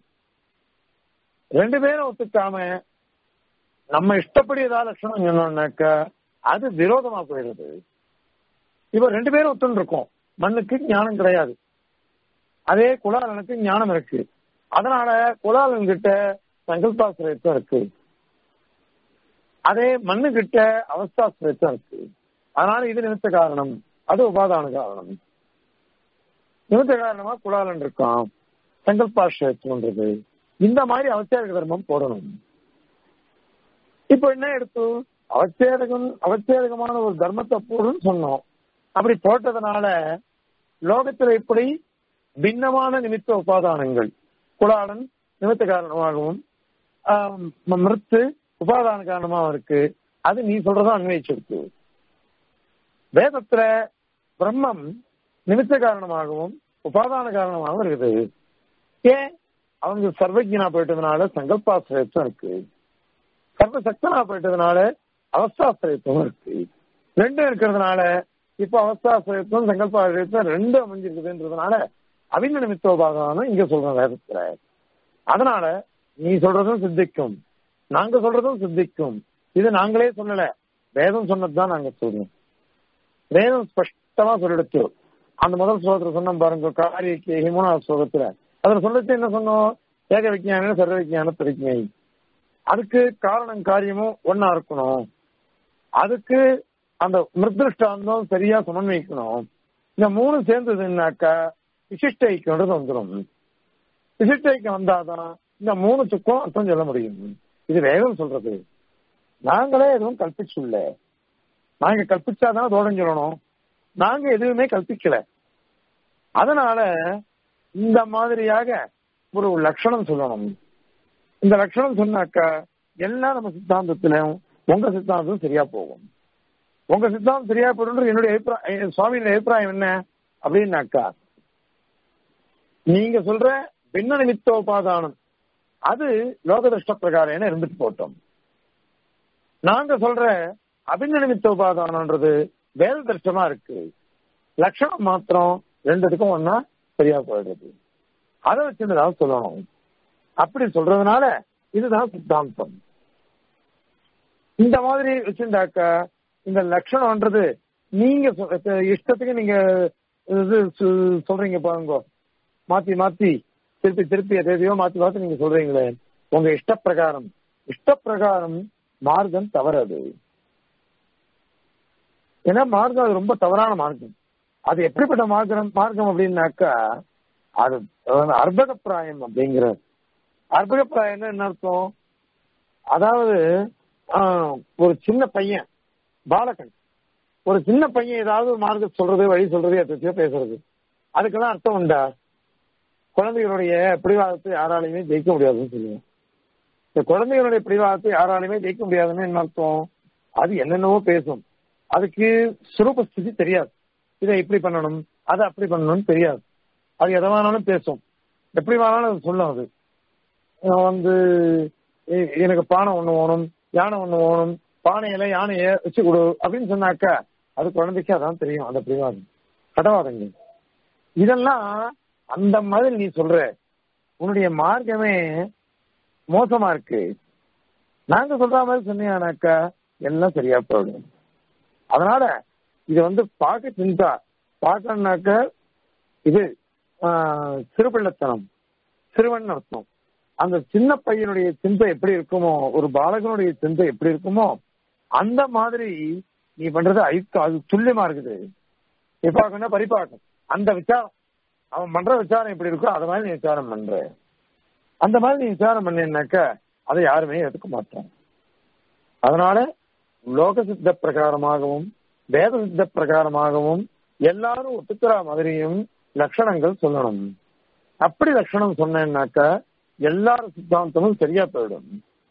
ரெண்டு பேரும் ஒத்துக்காம நம்ம இஷ்டப்படி ஏதாவது லட்சணம் சொன்னோம்னாக்க அது விரோதமா போயிடுது இப்ப ரெண்டு பேரும் ஒத்துன்னு இருக்கோம் மண்ணுக்கு ஞானம் கிடையாது அதே குலாலனுக்கு ஞானம் இருக்கு அதனால குலாலன் கிட்ட சங்கல்பாசிரியத்துவம் இருக்கு அதே மண்ணு கிட்ட அவஸ்தாசிரியத்துவம் இருக்கு அதனால இது நிமித்த காரணம் அது உபாதான காரணம் நிமித்த காரணமா குலாலன் இருக்கான் சங்கல்பாசிரியத்துவன்றது இந்த மாதிரி அவச்சேதக தர்மம் போடணும் இப்ப என்ன எடுத்து அவச்சேதகம் அவச்சேதகமான ஒரு தர்மத்தை போடுன்னு சொன்னோம் அப்படி போட்டதுனால லோகத்துல இப்படி பின்னமான நிமித்த உபாதானங்கள் குலாலன் நிமித்த காரணமாகவும் ஆம், மிருத்து உபாதான காரணமாகவும் இருக்கு அது நீ சொல்றதும் அன்வயிச்சிருக்கு வேதத்துல பிரம்மம் நிமித்த காரணமாகவும் உபாதான காரணமாகவும் இருக்குது ஏன் அவங்க சர்வஜனா போயிட்டதுனால சங்கல்பாசிரியத்துவம் இருக்கு சர்வசக்தனா போயிட்டதுனால அவஸ்தாசிரியத்துவம் இருக்கு ரெண்டும் இருக்கிறதுனால இப்ப அவஸ்தாசிரியத்துவம் சங்கல்பாசிரியத்துவம் ரெண்டும் அமைஞ்சிருக்குதுன்றதுனால அவிந்த நிமித்தோபாதானம் இங்க சொல்றோம் வேதத்துல அதனால நீ சொல்றதும் சித்திக்கும் நாங்க சொல்றதும் சித்திக்கும் இது நாங்களே சொல்லல வேதம் சொன்னதுதான் நாங்க சொல்றோம் வேதம் ஸ்பஷ்டமா சொல்லிடுச்சு அந்த முதல் ஸ்லோகத்துல சொன்னோம் பாருங்க காரியக்கு மூணாவது ஸ்லோகத்துல அதுல சொல்லிட்டு என்ன சொன்னோம் ஏக விஜயான சர்வ விஜயான பிரஜை அதுக்கு காரணம் காரியமும் ஒன்னா இருக்கணும் அதுக்கு அந்த மிருதிருஷ்டாந்தம் சரியா சமன்வயிக்கணும் இந்த மூணு சேர்ந்ததுன்னாக்கா விசிஷ்ட ஐக்கியன்றது வந்துடும் விசிஷ்ட ஐக்கியம் வந்தாதான் இந்த மூணுத்துக்கும் அர்த்தம் சொல்ல முடியும் இது வேதம் சொல்றது நாங்களே எதுவும் கல்பிச்சுள்ள நாங்க கல்பிச்சாதான் தோடம் சொல்லணும் நாங்க எதுவுமே கல்பிக்கல அதனால இந்த மாதிரியாக ஒரு லட்சணம் சொல்லணும் இந்த லட்சணம் சொன்னாக்கா எல்லாம் நம்ம சித்தாந்தத்திலும் உங்க சித்தாந்தம் சரியா போகும் உங்க சித்தாந்தம் சரியா போடும் என்னுடைய அபிப்பிராயம் சுவாமியோட அபிப்பிராயம் என்ன அப்படின்னாக்கா நீங்க சொல்ற பின்ன நிமித்தோபாதானம் அது லோகதிருஷ்ட பிரகாரம் இருந்துட்டு போட்டோம் நாங்க சொல்ற அபிந்த நிமித்தோபாதானன்றது வேத திருஷ்டமா இருக்கு லட்சணம் மாத்திரம் ரெண்டுத்துக்கும் ஒன்னா சரியா போயிடுறது அதை வச்சுதான் சொல்லணும் அப்படி சொல்றதுனால இதுதான் சித்தாந்தம் இந்த மாதிரி வச்சிருந்தாக்க இந்த லட்சணம்ன்றது நீங்க இஷ்டத்துக்கு நீங்க இது சொல்றீங்க பாருங்க மாத்தி மாத்தி திருப்பி திருப்பி எதையோ மாத்தி மாத்தி நீங்க சொல்றீங்களே உங்க இஷ்ட பிரகாரம் இஷ்ட பிரகாரம் மார்க்கம் தவறது ஏன்னா மார்க்கம் அது ரொம்ப தவறான மார்க்கம் அது எப்படிப்பட்ட மார்க்கம் மார்க்கம் அப்படின்னாக்கா அது அர்ப்பக பிராயம் அப்படிங்கிற அர்ப்பக பிராயம் என்ன அர்த்தம் அதாவது ஒரு சின்ன பையன் பாலகன் ஒரு சின்ன பையன் ஏதாவது மார்க்க சொல்றது வழி சொல்றது எத்தையோ பேசுறது அதுக்கெல்லாம் அர்த்தம் உண்டா குழந்தைகளுடைய பிடிவாதத்தை யாராலையுமே ஜெயிக்க முடியாதுன்னு சொல்லுவோம் இந்த குழந்தைகளுடைய பிடிவாதத்தை யாராலையுமே ஜெயிக்க முடியாதுன்னு என்ன அர்த்தம் அது என்னென்னவோ பேசும் அதுக்கு சுரூப ஸ்திதி தெரியாது இதை இப்படி பண்ணணும் அதை அப்படி பண்ணணும்னு தெரியாது அது எதை வேணாலும் பேசும் எப்படி வேணாலும் அது சொல்லும் அது வந்து எனக்கு பானை ஒண்ணு வேணும் யானை ஒண்ணு வேணும் பானையில யானைய வச்சு கொடு அப்படின்னு சொன்னாக்கா அது குழந்தைக்கு அதான் தெரியும் அந்த பிடிவாதம் கடவாதங்கள் இதெல்லாம் அந்த மாதிரி நீ சொல்ற உன்னுடைய மார்க்கமே மோசமா இருக்கு நாங்க சொல்ற மாதிரி சொன்னீங்கன்னாக்கா எல்லாம் சரியா போயிடும் அதனால இது வந்து பார்க்க சிந்தா பார்க்கணுனாக்க இது சிறுபிள்ளத்தனம் சிறுவன் அர்த்தம் அந்த சின்ன பையனுடைய சிந்தை எப்படி இருக்குமோ ஒரு பாலகனுடைய சிந்தை எப்படி இருக்குமோ அந்த மாதிரி நீ பண்றது ஐக்க அது துல்லியமா இருக்குது விபாகம்னா பரிபாகம் அந்த விசாரம் அவன் பண்ற விசாரம் எப்படி இருக்கோ அது மாதிரி நீ விசாரம் பண்ற அந்த மாதிரி நீ விசாரம் பண்ணீங்கன்னாக்க அதை யாருமே எடுத்துக்க மாட்டாங்க அதனால லோக சித்த பிரகாரமாகவும் வேத சித்த பிரகாரமாகவும் எல்லாரும் ஒத்துக்கிற மாதிரியும் லட்சணங்கள் சொல்லணும் அப்படி லட்சணம் சொன்னேன்னாக்க எல்லாரும் சித்தாந்தமும் சரியா போயிடும்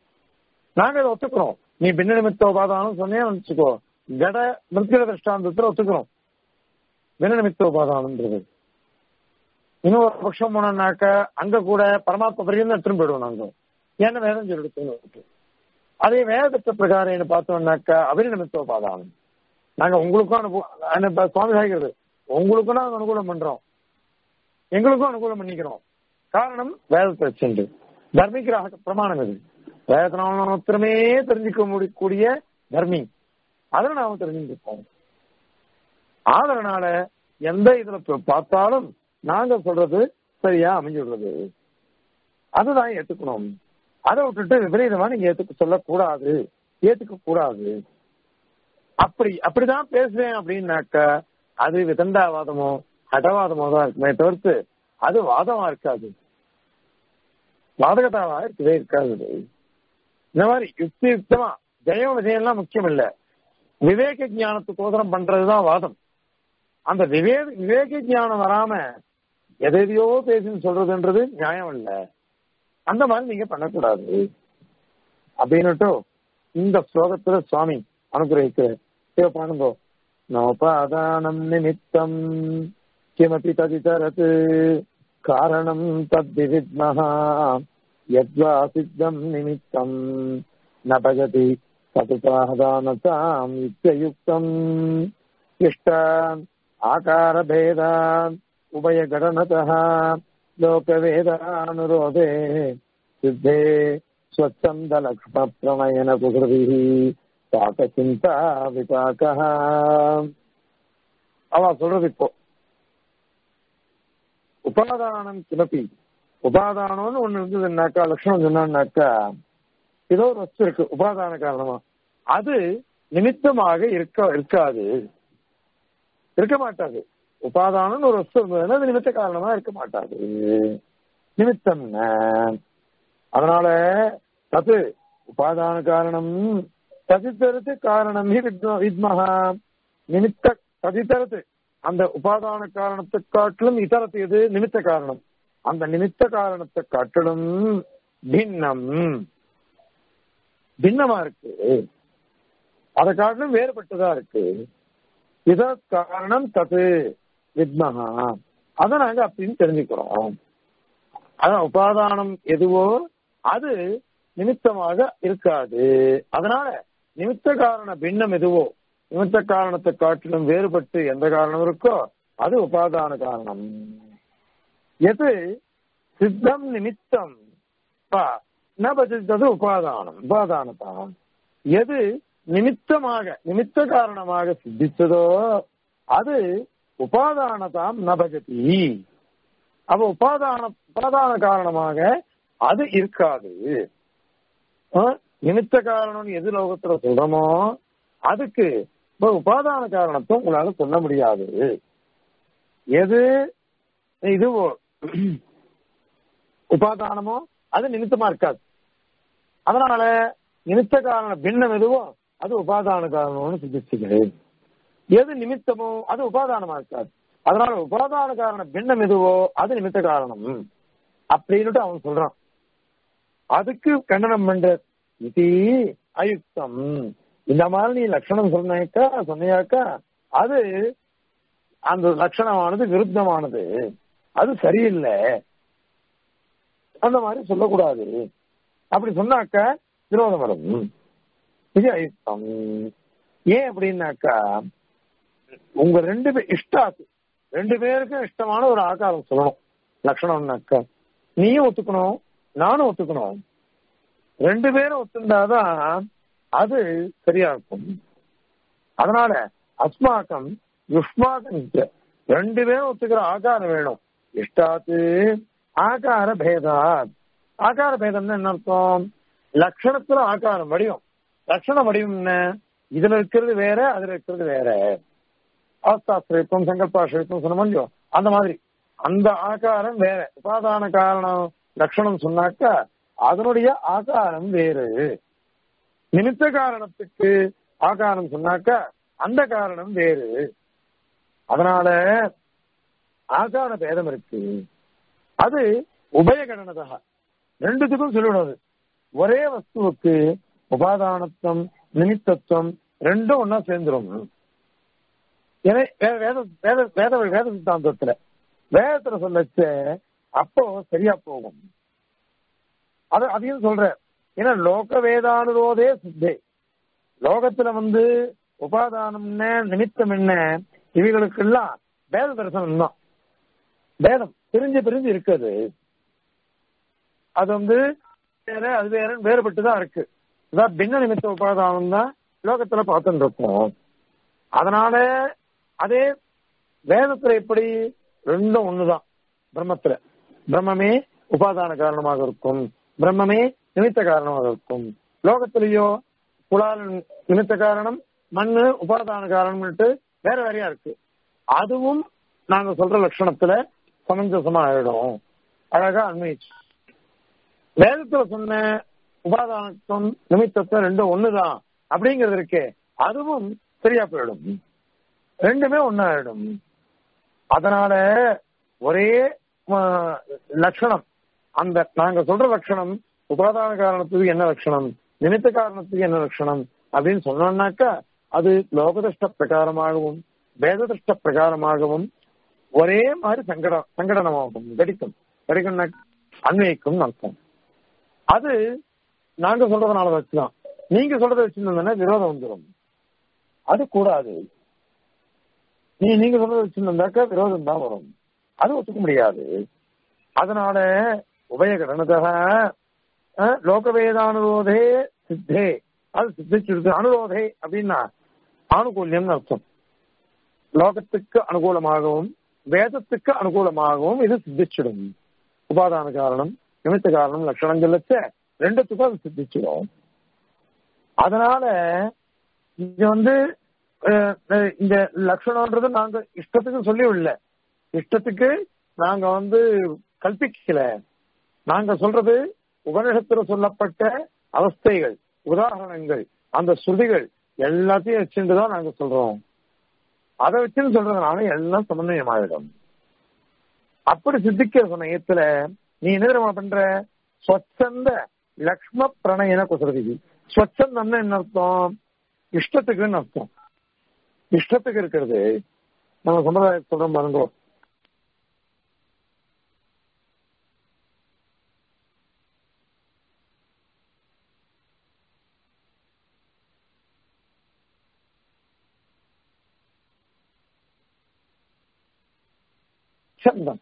நாங்க அதை ஒத்துக்கிறோம் நீ பின்ன நிமித்தோபாதானம் சொன்னே வச்சுக்கோ ஜட மிருத்திர திருஷ்டாந்தத்துல ஒத்துக்கிறோம் பின்ன நிமித்தோபாதானம்ன்றது இன்னும் ஒரு பட்சம் போனோம்னாக்க அங்க கூட பரமாத்ம பரியம் எடுத்துட்டு போயிடுவோம் நாங்க ஏன்னா வேதம் சொல்லிடுச்சு அதே வேதத்த பிரகாரம் பார்த்தோம்னாக்கா அபிரி நிமித்தோபாதானம் நாங்க உங்களுக்கும் அனுபவம் சுவாமி சாய்க்கிறது உங்களுக்கும் நாங்க அனுகூலம் பண்றோம் எங்களுக்கும் அனுகூலம் பண்ணிக்கிறோம் காரணம் வேதத்தை சென்று தர்மிகிராக பிரமாணம் இது வேதத்தினால மாத்திரமே தெரிஞ்சுக்க முடியக்கூடிய தர்மி அதை நாம தெரிஞ்சுருப்போம் ஆதரனால எந்த இதுல பார்த்தாலும் நாங்க சொல்றது சரியா அமைஞ்சுடுறது அதுதான் ஏத்துக்கணும் அதை விட்டுட்டு விபரீதமா நீங்க ஏத்துக்க சொல்லக்கூடாது ஏத்துக்க கூடாது அப்படி அப்படிதான் பேசுவேன் அப்படின்னாக்க அது விதண்டாவாதமோ ஹடவாதமோ தான் இருக்குமே தவிர்த்து அது வாதமா இருக்காது வாதகதாவா இருக்கவே இருக்காது இந்த மாதிரி யுக்தி யுக்தமா ஜெயம் விஜயம்லாம் முக்கியம் இல்ல விவேக ஞானத்துக்கோசரம் பண்றதுதான் வாதம் அந்த விவேக விவேக ஞானம் வராம எதையோ பேசின்னு சொல்றதுன்றது நியாயம் இல்ல அந்த மாதிரி நீங்க பண்ணக்கூடாது அப்படின்னுட்டு இந்த ஸ்லோகத்துல சுவாமி அனுகிரகிக்கிற பாருங்கோ நோபாதானம் நிமித்தம் கிமபி ததிதரத் காரணம் தத்விவித்மஹ யத்வா சித்தம் நிமித்தம் ந பஜதி சதுபாதானதாம் யுக்தயுக்தம் இஷ்ட ஆகாரபேதான் உபயகடனதः லோகவேதானுரோதே சித்தே स्वच्छन्दलक्ष्मप्रणयन कुहृदिः पाकचिन्ता विपाकः அவ சொல்றது இப்போ உபாதானம் கிளப்பி உபாதானம்னு ஒண்ணு இருந்ததுன்னாக்கா லட்சணம் சொன்னான்னாக்கா ஏதோ ஒரு வஸ்து இருக்கு உபாதான காரணமா அது நிமித்தமாக இருக்க இருக்காது இருக்க மாட்டாது உபாதானம்னு ஒரு வஸ்து இருந்ததுன்னா அது நிமித்த காரணமா இருக்க மாட்டாது நிமித்தம் அதனால தது உபாதான காரணம் ததித்தரத்து காரணம் ஹி வித்ம- வித்மஹா நிமித்த ததித்தரத்து அந்த உபாதான காரணத்தை காட்டிலும் இதரத்து எது நிமித்த காரணம் அந்த நிமித்த காரணத்தை காட்டிலும் பின்னம் பின்னமா இருக்கு அதை காட்டிலும் வேறுபட்டதா இருக்கு இத காரணம் தது வித்மஹா அதை நாங்க அப்படின்னு தெரிஞ்சுக்கிறோம் அதான் உபாதானம் எதுவோ அது நிமித்தமாக இருக்காது அதனால நிமித்த காரண பின்னம் எதுவோ நிமித்த காரணத்தை காட்டிலும் வேறுபட்டு எந்த காரணம் இருக்கோ அது உபாதான காரணம் எது சித்தம் நிமித்தம் பா, ந பஜித்தது உபாதானம் உபாதானதான் எது நிமித்தமாக நிமித்த காரணமாக சித்தித்ததோ அது உபாதானதாம் ந பஜதி அப்ப உபாதான உபாதான காரணமாக அது இருக்காது ஆ? நிமித்த காரணம் எது லோகத்துல சொல்றோமோ அதுக்கு இப்ப உபாதான காரணத்தை உங்களால சொல்ல முடியாது எது இதுவோ உபாதானமோ அது நிமித்தமா இருக்காது அதனால நிமித்த காரண பின்னம் எதுவோ அது உபாதான காரணம்னு சிந்திச்சுக்கிறேன் எது நிமித்தமோ அது உபாதானமா இருக்காது அதனால உபாதான காரண பின்னம் எதுவோ அது நிமித்த காரணம் அப்படின்னுட்டு அவன் சொல்றான் அதுக்கு கண்டனம் பண்ற இது அயுக்தம் இந்த மாதிரி நீ லட்சணம் சொன்னாக்கா சொன்னியாக்கா அது அந்த லட்சணமானது விருத்தமானது அது சரியில்லை அந்த மாதிரி சொல்லக்கூடாது அப்படி சொன்னாக்கா விரோதம் வரும் இது அயுக்தம் ஏன் அப்படின்னாக்கா உங்க ரெண்டு பேர் இஷ்டாத்து ரெண்டு பேருக்கும் இஷ்டமான ஒரு ஆகாரம் சொல்லணும் லட்சணம்னாக்கா நீயும் ஒத்துக்கணும் நானும் ஒத்துக்கணும் ரெண்டு பேரும் ஒத்துண்டாதான் அது சரியா இருக்கும் அதனால அஸ்மாக்கம் யுஷ்மாக்கம் இச்ச. ரெண்டு பேரும் ஒத்துக்கிற ஆகாரம் வேணும் இஷ்டாத்து ஆகார பேதாத் ஆகார பேதம்னு என்ன அர்த்தம் லட்சணத்துல ஆகாரம் வடிவம் லட்சண வடிவம் என்ன இதுல இருக்கிறது வேற அதுல இருக்கிறது வேற அவஸ்தாசிரியம் சங்கல்பாசிரியம் சொன்ன இல்லையோ அந்த மாதிரி அந்த ஆகாரம் வேற உபாதான காரணம் லட்சணம் சொன்னாக்கா அதனுடைய ஆகாரம் வேறு நிமித்த காரணத்துக்கு ஆகாரம் சொன்னாக்கா அந்த காரணம் வேறு அதனால ஆகார பேதம் இருக்கு அது உபயகரணதா ரெண்டுத்துக்கும் சொல்லிவிடாது ஒரே வஸ்துவுக்கு உபாதானத்துவம் நிமித்தத்துவம் ரெண்டும் ஒன்னா சேர்ந்துரும் ஏன்னா வே- வேத வேத வேத வேத சித்தாந்தத்துல வேதத்துல சொல்லச்ச அப்போ சரியா போகும் அது அதையும் சொல்ற ஏன்னா லோக வேதானுரோதே சித்தே லோகத்துல வந்து உபாதானம் என்ன நிமித்தம் என்ன இவைகளுக்கெல்லாம் வேத தரிசனம் தான் வேதம் பிரிஞ்சு பிரிஞ்சு இருக்குது அது வந்து வேற அது வேற வேறுபட்டு தான் இருக்கு இதான் பின்ன நிமித்த உபாதானம் தான் லோகத்துல பார்த்துட்டு இருக்கோம் அதனால அதே வேதத்துல எப்படி ரெண்டும் ஒண்ணுதான் பிரம்மத்துல பிரம்மமே உபாதான காரணமாக இருக்கும் பிரம்மமே நிமித்த காரணமாக இருக்கும் லோகத்திலேயோ புலால் நிமித்த காரணம் மண்ணு உபாதான காரணம்னுட்டு வேற வேறையா இருக்கு அதுவும் நாங்க சொல்ற லட்சணத்துல சமஞ்சசமா ஆயிடும் அழகா அன்வயிச்சு வேதத்துல சொன்ன உபாதானத்துவம் நிமித்தத்துவம் ரெண்டும் ஒண்ணுதான் அப்படிங்கிறது இருக்கே அதுவும் சரியா போயிடும் ரெண்டுமே ஒன்னாயிடும் அதனால ஒரே ஆ, லட்சணம் அந்த நாங்க சொல்ற லட்சணம் உபாதான காரணத்துக்கு என்ன லட்சணம் நிமித்த காரணத்துக்கு என்ன லட்சணம் அப்படின்னு சொன்னோம்னாக்கா அது லோகதிஷ்ட பிரகாரமாகவும் வேததிஷ்ட பிரகாரமாகவும் ஒரே மாதிரி சங்கடம் சங்கடனமாகும் கடிக்கும் கடிக்கும்னா அன்வயிக்கும் அர்த்தம் அது நாங்க சொல்றதுனால வச்சுதான் நீங்க சொல்றதை வச்சிருந்தா விரோதம் வந்துடும் அது கூடாது நீ நீங்க சொல்றதை வச்சிருந்தாக்க விரோதம் தான் வரும் அது ஒத்துக்க முடியாது அதனால உபயகடனதாக லோகவேதானுரோதே சித்தே அது சித்திச்சிருக்கு அனுரோதே அப்படின்னா ஆணுகூல்யம்னு அர்த்தம் லோகத்துக்கு அனுகூலமாகவும் வேதத்துக்கு அனுகூலமாகவும் இது சித்திச்சிடும் உபாதான காரணம் நிமித்த காரணம் லட்சணம் சொல்லச்ச ரெண்டுத்துக்கும் அது சித்திச்சிடும் அதனால இங்க வந்து அஹ், அஹ், இந்த லட்சணம்ன்றது நாங்க இஷ்டத்துக்கு சொல்லி விடல இஷ்டத்துக்கு நாங்க வந்து கல்பிக்கல நாங்க சொல்றது உபநிஷத்துல சொல்லப்பட்ட அவஸ்தைகள் உதாரணங்கள் அந்த ஸ்ருதிகள் எல்லாத்தையும் வச்சுட்டு தான் நாங்க சொல்றோம் அதை வச்சுன்னு சொல்றதுனால எல்லாம் சமன்வயமாயிடும் அப்படி சித்திக்கிற சமயத்துல நீ என்ன தெரியுமா பண்ற ஸ்வச்சந்த லக்ஷ்ம பிரணயன குசரதி ஸ்வச்சந்தம்னா என்ன அர்த்தம் இஷ்டத்துக்குன்னு அர்த்தம் இஷ்டத்துக்கு இருக்கிறது நம்ம சம்பிரதாயம் சொல்றோம் பாருங்க சந்தம்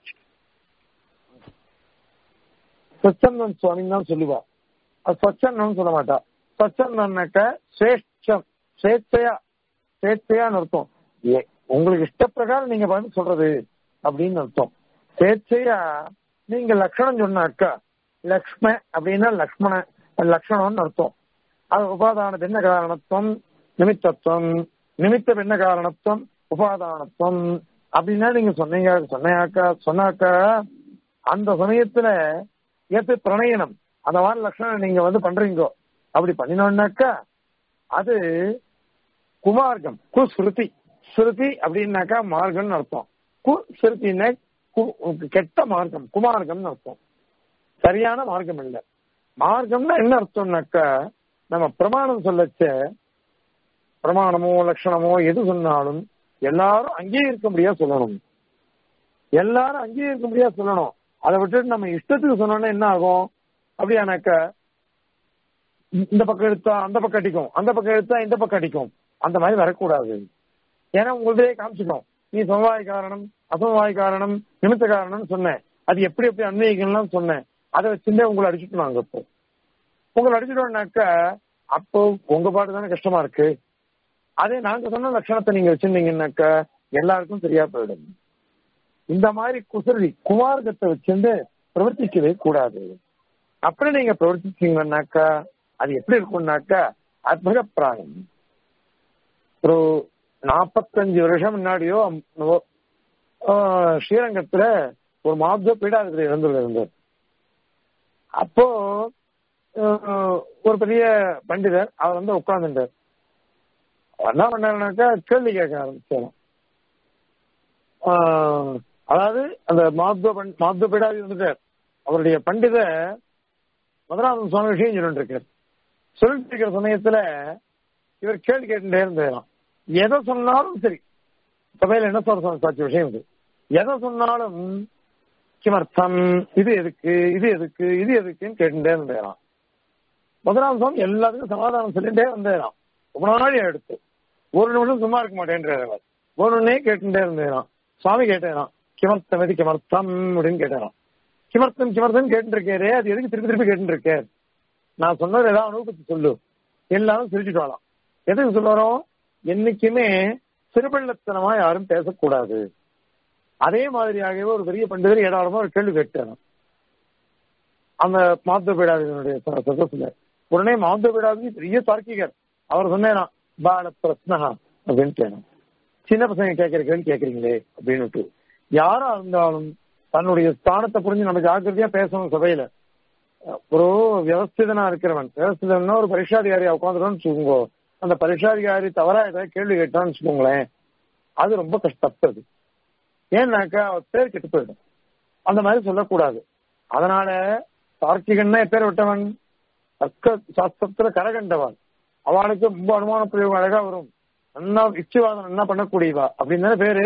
சச்சந்தன் சுவாமின்னு தான் சொல்லுவா அது ஸ்வச்சந்தம் சொல்ல மாட்டா ஸ்வச்சந்தன்னாக்க சிரேஷ்டம் ஸ்வேச்சையா ஸ்வேச்சையான்னு அர்த்தம் ஏ உங்களுக்கு இஷ்டப்பிரகாரம் நீங்க வந்து சொல்றது அப்படின்னு அர்த்தம் ஸ்வேச்சையா நீங்க லக்ஷணம் சொன்னாக்கா லக்ஷ்ம அப்படின்னா லக்ஷ்மண லக்ஷணம்னு அர்த்தம் அது உபாதான பின்ன காரணத்துவம் நிமித்தத்துவம் நிமித்த பின்ன காரணத்துவம் உபாதானத்துவம் அப்படின்னா நீங்க சொன்னீங்க சொன்னாக்கா சொன்னாக்கா அந்த சமயத்துல ஏத்து பிரணயனம் அந்த மாதிரி லட்சணம் நீங்க வந்து பண்றீங்கோ அப்படி பண்ணினோம்னாக்கா அது குமார்க்கம் கு ஸ்ருதி ஸ்ருதி அப்படின்னாக்கா மார்க்கம்னு அர்த்தம் கு ஸ்ருதின்னா கு- கெட்ட மார்க்கம் குமார்க்கம்னு அர்த்தம் சரியான மார்க்கம் இல்ல மார்க்கம்னா என்ன அர்த்தம்னாக்கா நம்ம பிரமாணம் சொல்லச்ச பிரமாணமோ லட்சணமோ எது சொன்னாலும் எல்லாரும் அங்கீகரிக்க முடியா சொல்லணும் எல்லாரும் அங்கீகரிக்க முடியா சொல்லணும் அதை விட்டுட்டு நம்ம இஷ்டத்துக்கு சொன்னோம்னா என்ன ஆகும் அப்படியானாக்கா இந்த பக்கம் எடுத்தா அந்த பக்கம் அடிக்கும் அந்த பக்கம் எடுத்தா இந்த பக்கம் அடிக்கும் அந்த மாதிரி வரக்கூடாது ஏன்னா உங்களுதே காமிச்சிடும் நீ சமவாய் காரணம் அசமவாய் காரணம் நிமித்த காரணம்னு சொன்னேன் அது எப்படி எப்படி அன்வயிக்கணும்னு சொன்னேன் அதை வச்சுட்டே உங்களை அடிச்சுட்டு நாங்க இப்போ உங்களை அடிச்சிட்டோம்னாக்கா அப்போ உங்க பாட்டு தானே கஷ்டமா இருக்கு அதே நாங்க சொன்ன லட்சணத்தை நீங்க வச்சிருந்தீங்கன்னாக்கா எல்லாருக்கும் சரியா போயிடும் இந்த மாதிரி குசரி குமார்க்கத்தை வச்சிருந்து பிரவர்த்திக்கவே கூடாது அப்படி நீங்க பிரவர்த்திச்சீங்கன்னாக்கா அது எப்படி இருக்கும்னாக்கா அத்புத பிராயம் ஒரு நாற்பத்தஞ்சு வருஷம் முன்னாடியோ அம்- ஆஹ் ஸ்ரீரங்கத்துல ஒரு மாப்த பீடாதிபதி இறந்து இருந்தார் அப்போ ஆஹ் ஒரு பெரிய பண்டிதர் அவர் வந்து உட்கார்ந்துட்டார் அவர் என்ன பண்ணாருனாக்கா கேள்வி கேட்க ஆரம்பிச்சாராம் ஆஹ் அதாவது அந்த மாத்வ பண்- மாத்வ பீடாதி வந்துட்டார் அவருடைய பண்டித மதுராதன் சுவாமி விஷயம் சொல்லிட்டு இருக்கார் சொல்லிட்டு இருக்கிற சமயத்துல இவர் கேள்வி கேட்டுட்டே இருந்தாராம் எதை சொன்னாலும் சரி சபையில என்ன சொல்ற சாட்சி விஷயம் இது எதை சொன்னாலும் கிமர்த்தம் இது எதுக்கு இது எதுக்கு இது எதுக்குன்னு கேட்டுட்டே இருந்தாராம் முதலாம் சுவாமி எல்லாத்துக்கும் சமாதானம் சொல்லிட்டே வந்தேராம் ரொம்ப நாளி எடுத்து ஒரு நிமிஷம் சும்மா இருக்க மாட்டேன்றார் அவர் ஒரு ஒன்னே கேட்டுட்டே இருந்தேராம் சுவாமி கேட்டேராம் கிமர்த்தம் எது கிமர்த்தம் அப்படின்னு கேட்டாராம் கிமர்த்தம் கிமர்த்தம் கேட்டு இருக்காரு அது எதுக்கு திருப்பி திருப்பி கேட்டு இருக்கார் நான் சொன்னது ஏதாவது அனுபவத்தை சொல்லு எல்லாரும் சிரிச்சுட்டு வரலாம் எதுக்கு சொல்ல வரோம் என்னைக்குமே சிறுபள்ளத்தனமா யாரும் பேசக்கூடாது அதே மாதிரியாகவே ஒரு பெரிய பண்டிதர் ஏடாரமா ஒரு கேள்வி கேட்டாராம் அந்த மாத்த பீடாதினுடைய சதத்துல உடனே மாத்த பீடாதி பெரிய தார்க்கிகர் அவர் சொன்னேராம் பால பிரஸ்னஹா அப்படின்னு கேணும் சின்ன பசங்க கேட்கிற கேள்வி கேட்கறீங்களே அப்படின்னுட்டு யாரா இருந்தாலும் தன்னுடைய ஸ்தானத்தை புரிஞ்சு நம்ம ஜாக்கிரதையா பேசணும் சபையில ஒரு வியவஸ்திதனா இருக்கிறவன் வியவஸ்திதன்னா ஒரு பரீட்சாதிகாரியா உட்காந்துருன்னு வச்சுக்கோங்க அந்த பரீட்சாதிகாரி தவறா ஏதாவது கேள்வி கேட்டான்னு வச்சுக்கோங்களேன் அது ரொம்ப கஷ்டப்பட்டது ஏன்னாக்கா அவர் பேர் கெட்டு போயிடும் அந்த மாதிரி சொல்லக்கூடாது அதனால தார்க்கிகன்னா பேர் விட்டவன் தர்க்க சாஸ்திரத்துல கரகண்டவன் அவனுக்கு ரொம்ப அனுமான பிரயோகம் அழகா வரும் நல்லா இச்சுவாதம் என்ன பண்ணக்கூடியவா அப்படின்னு தானே பேரு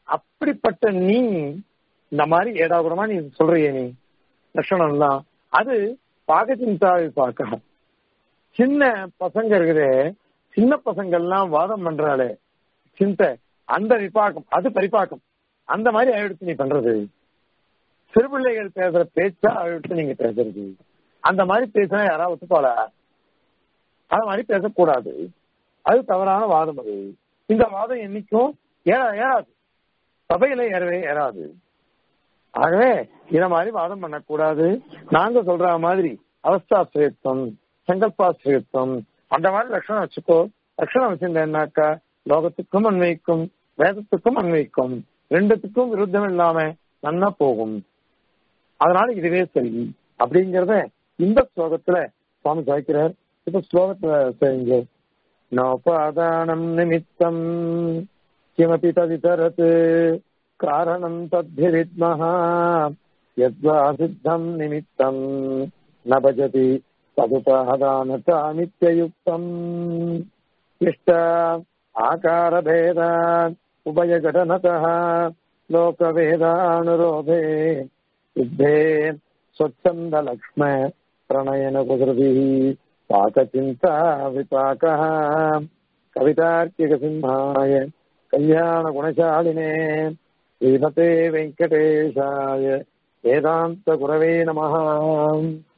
அப்படிப்பட்ட நீ இந்த மாதிரி ஏடாகுடமா நீ சொல்றியே நீ லட்சணம்லாம் அது பாகச்சிந்தாவை பார்க்க சின்ன பசங்க இருக்குதே சின்ன பசங்கள்லாம் வாதம் பண்றாளே சிந்தை அந்த விபாக்கம் அது பரிபாக்கம் அந்த மாதிரி ஆயிடுத்து நீ பண்றது சிறுபிள்ளைகள் பேசுற பேச்சா ஆயிடுத்து நீங்க பேசுறது அந்த மாதிரி பேசினா யாராவது ஒத்துப்பாள அது மாதிரி பேசக்கூடாது அது தவறான வாதம் அது இந்த வாதம் என்னைக்கும் ஏறா ஏறாது சபையில ஏறவே ஏறாது ஆகவே இத மாதிரி வாதம் பண்ணக்கூடாது நாங்க சொல்ற மாதிரி அவஸ்தாசிரியத்துவம் சங்கல்பாசிரியத்துவம் அந்த மாதிரி லட்சணம் வச்சுக்கோ லட்சணம் வச்சிருந்தேன்னாக்கா லோகத்துக்கும் அன்வைக்கும் வேதத்துக்கும் அன்வைக்கும் ரெண்டுத்துக்கும் விருத்தம் இல்லாம நன்னா போகும் அதனால இதுவே சரி அப்படிங்கறத இந்த ஸ்லோகத்துல சுவாமி சாய்க்கிறார் இப்ப ஸ்லோகத்துல சரிங்க நோபாதானம் நிமித்தம் கிமபி ததிதரத் காரணம் தத்வித்மஹ யத்வா சித்தம் நிமித்தம் ந பஜதி तदुपादानतामित्ययुक्तम् इष्ट आकारभेदात् उभयघटनतः लोकवेदानुरोधे सिद्धे स्वच्छन्दलक्ष्म प्रणयनकुसृतिः पाकचिन्ता विपाकः कवितार्किकसिंहाय कल्याणगुणशालिने श्रीमते वेङ्कटेशाय वेदान्तगुरवे नमः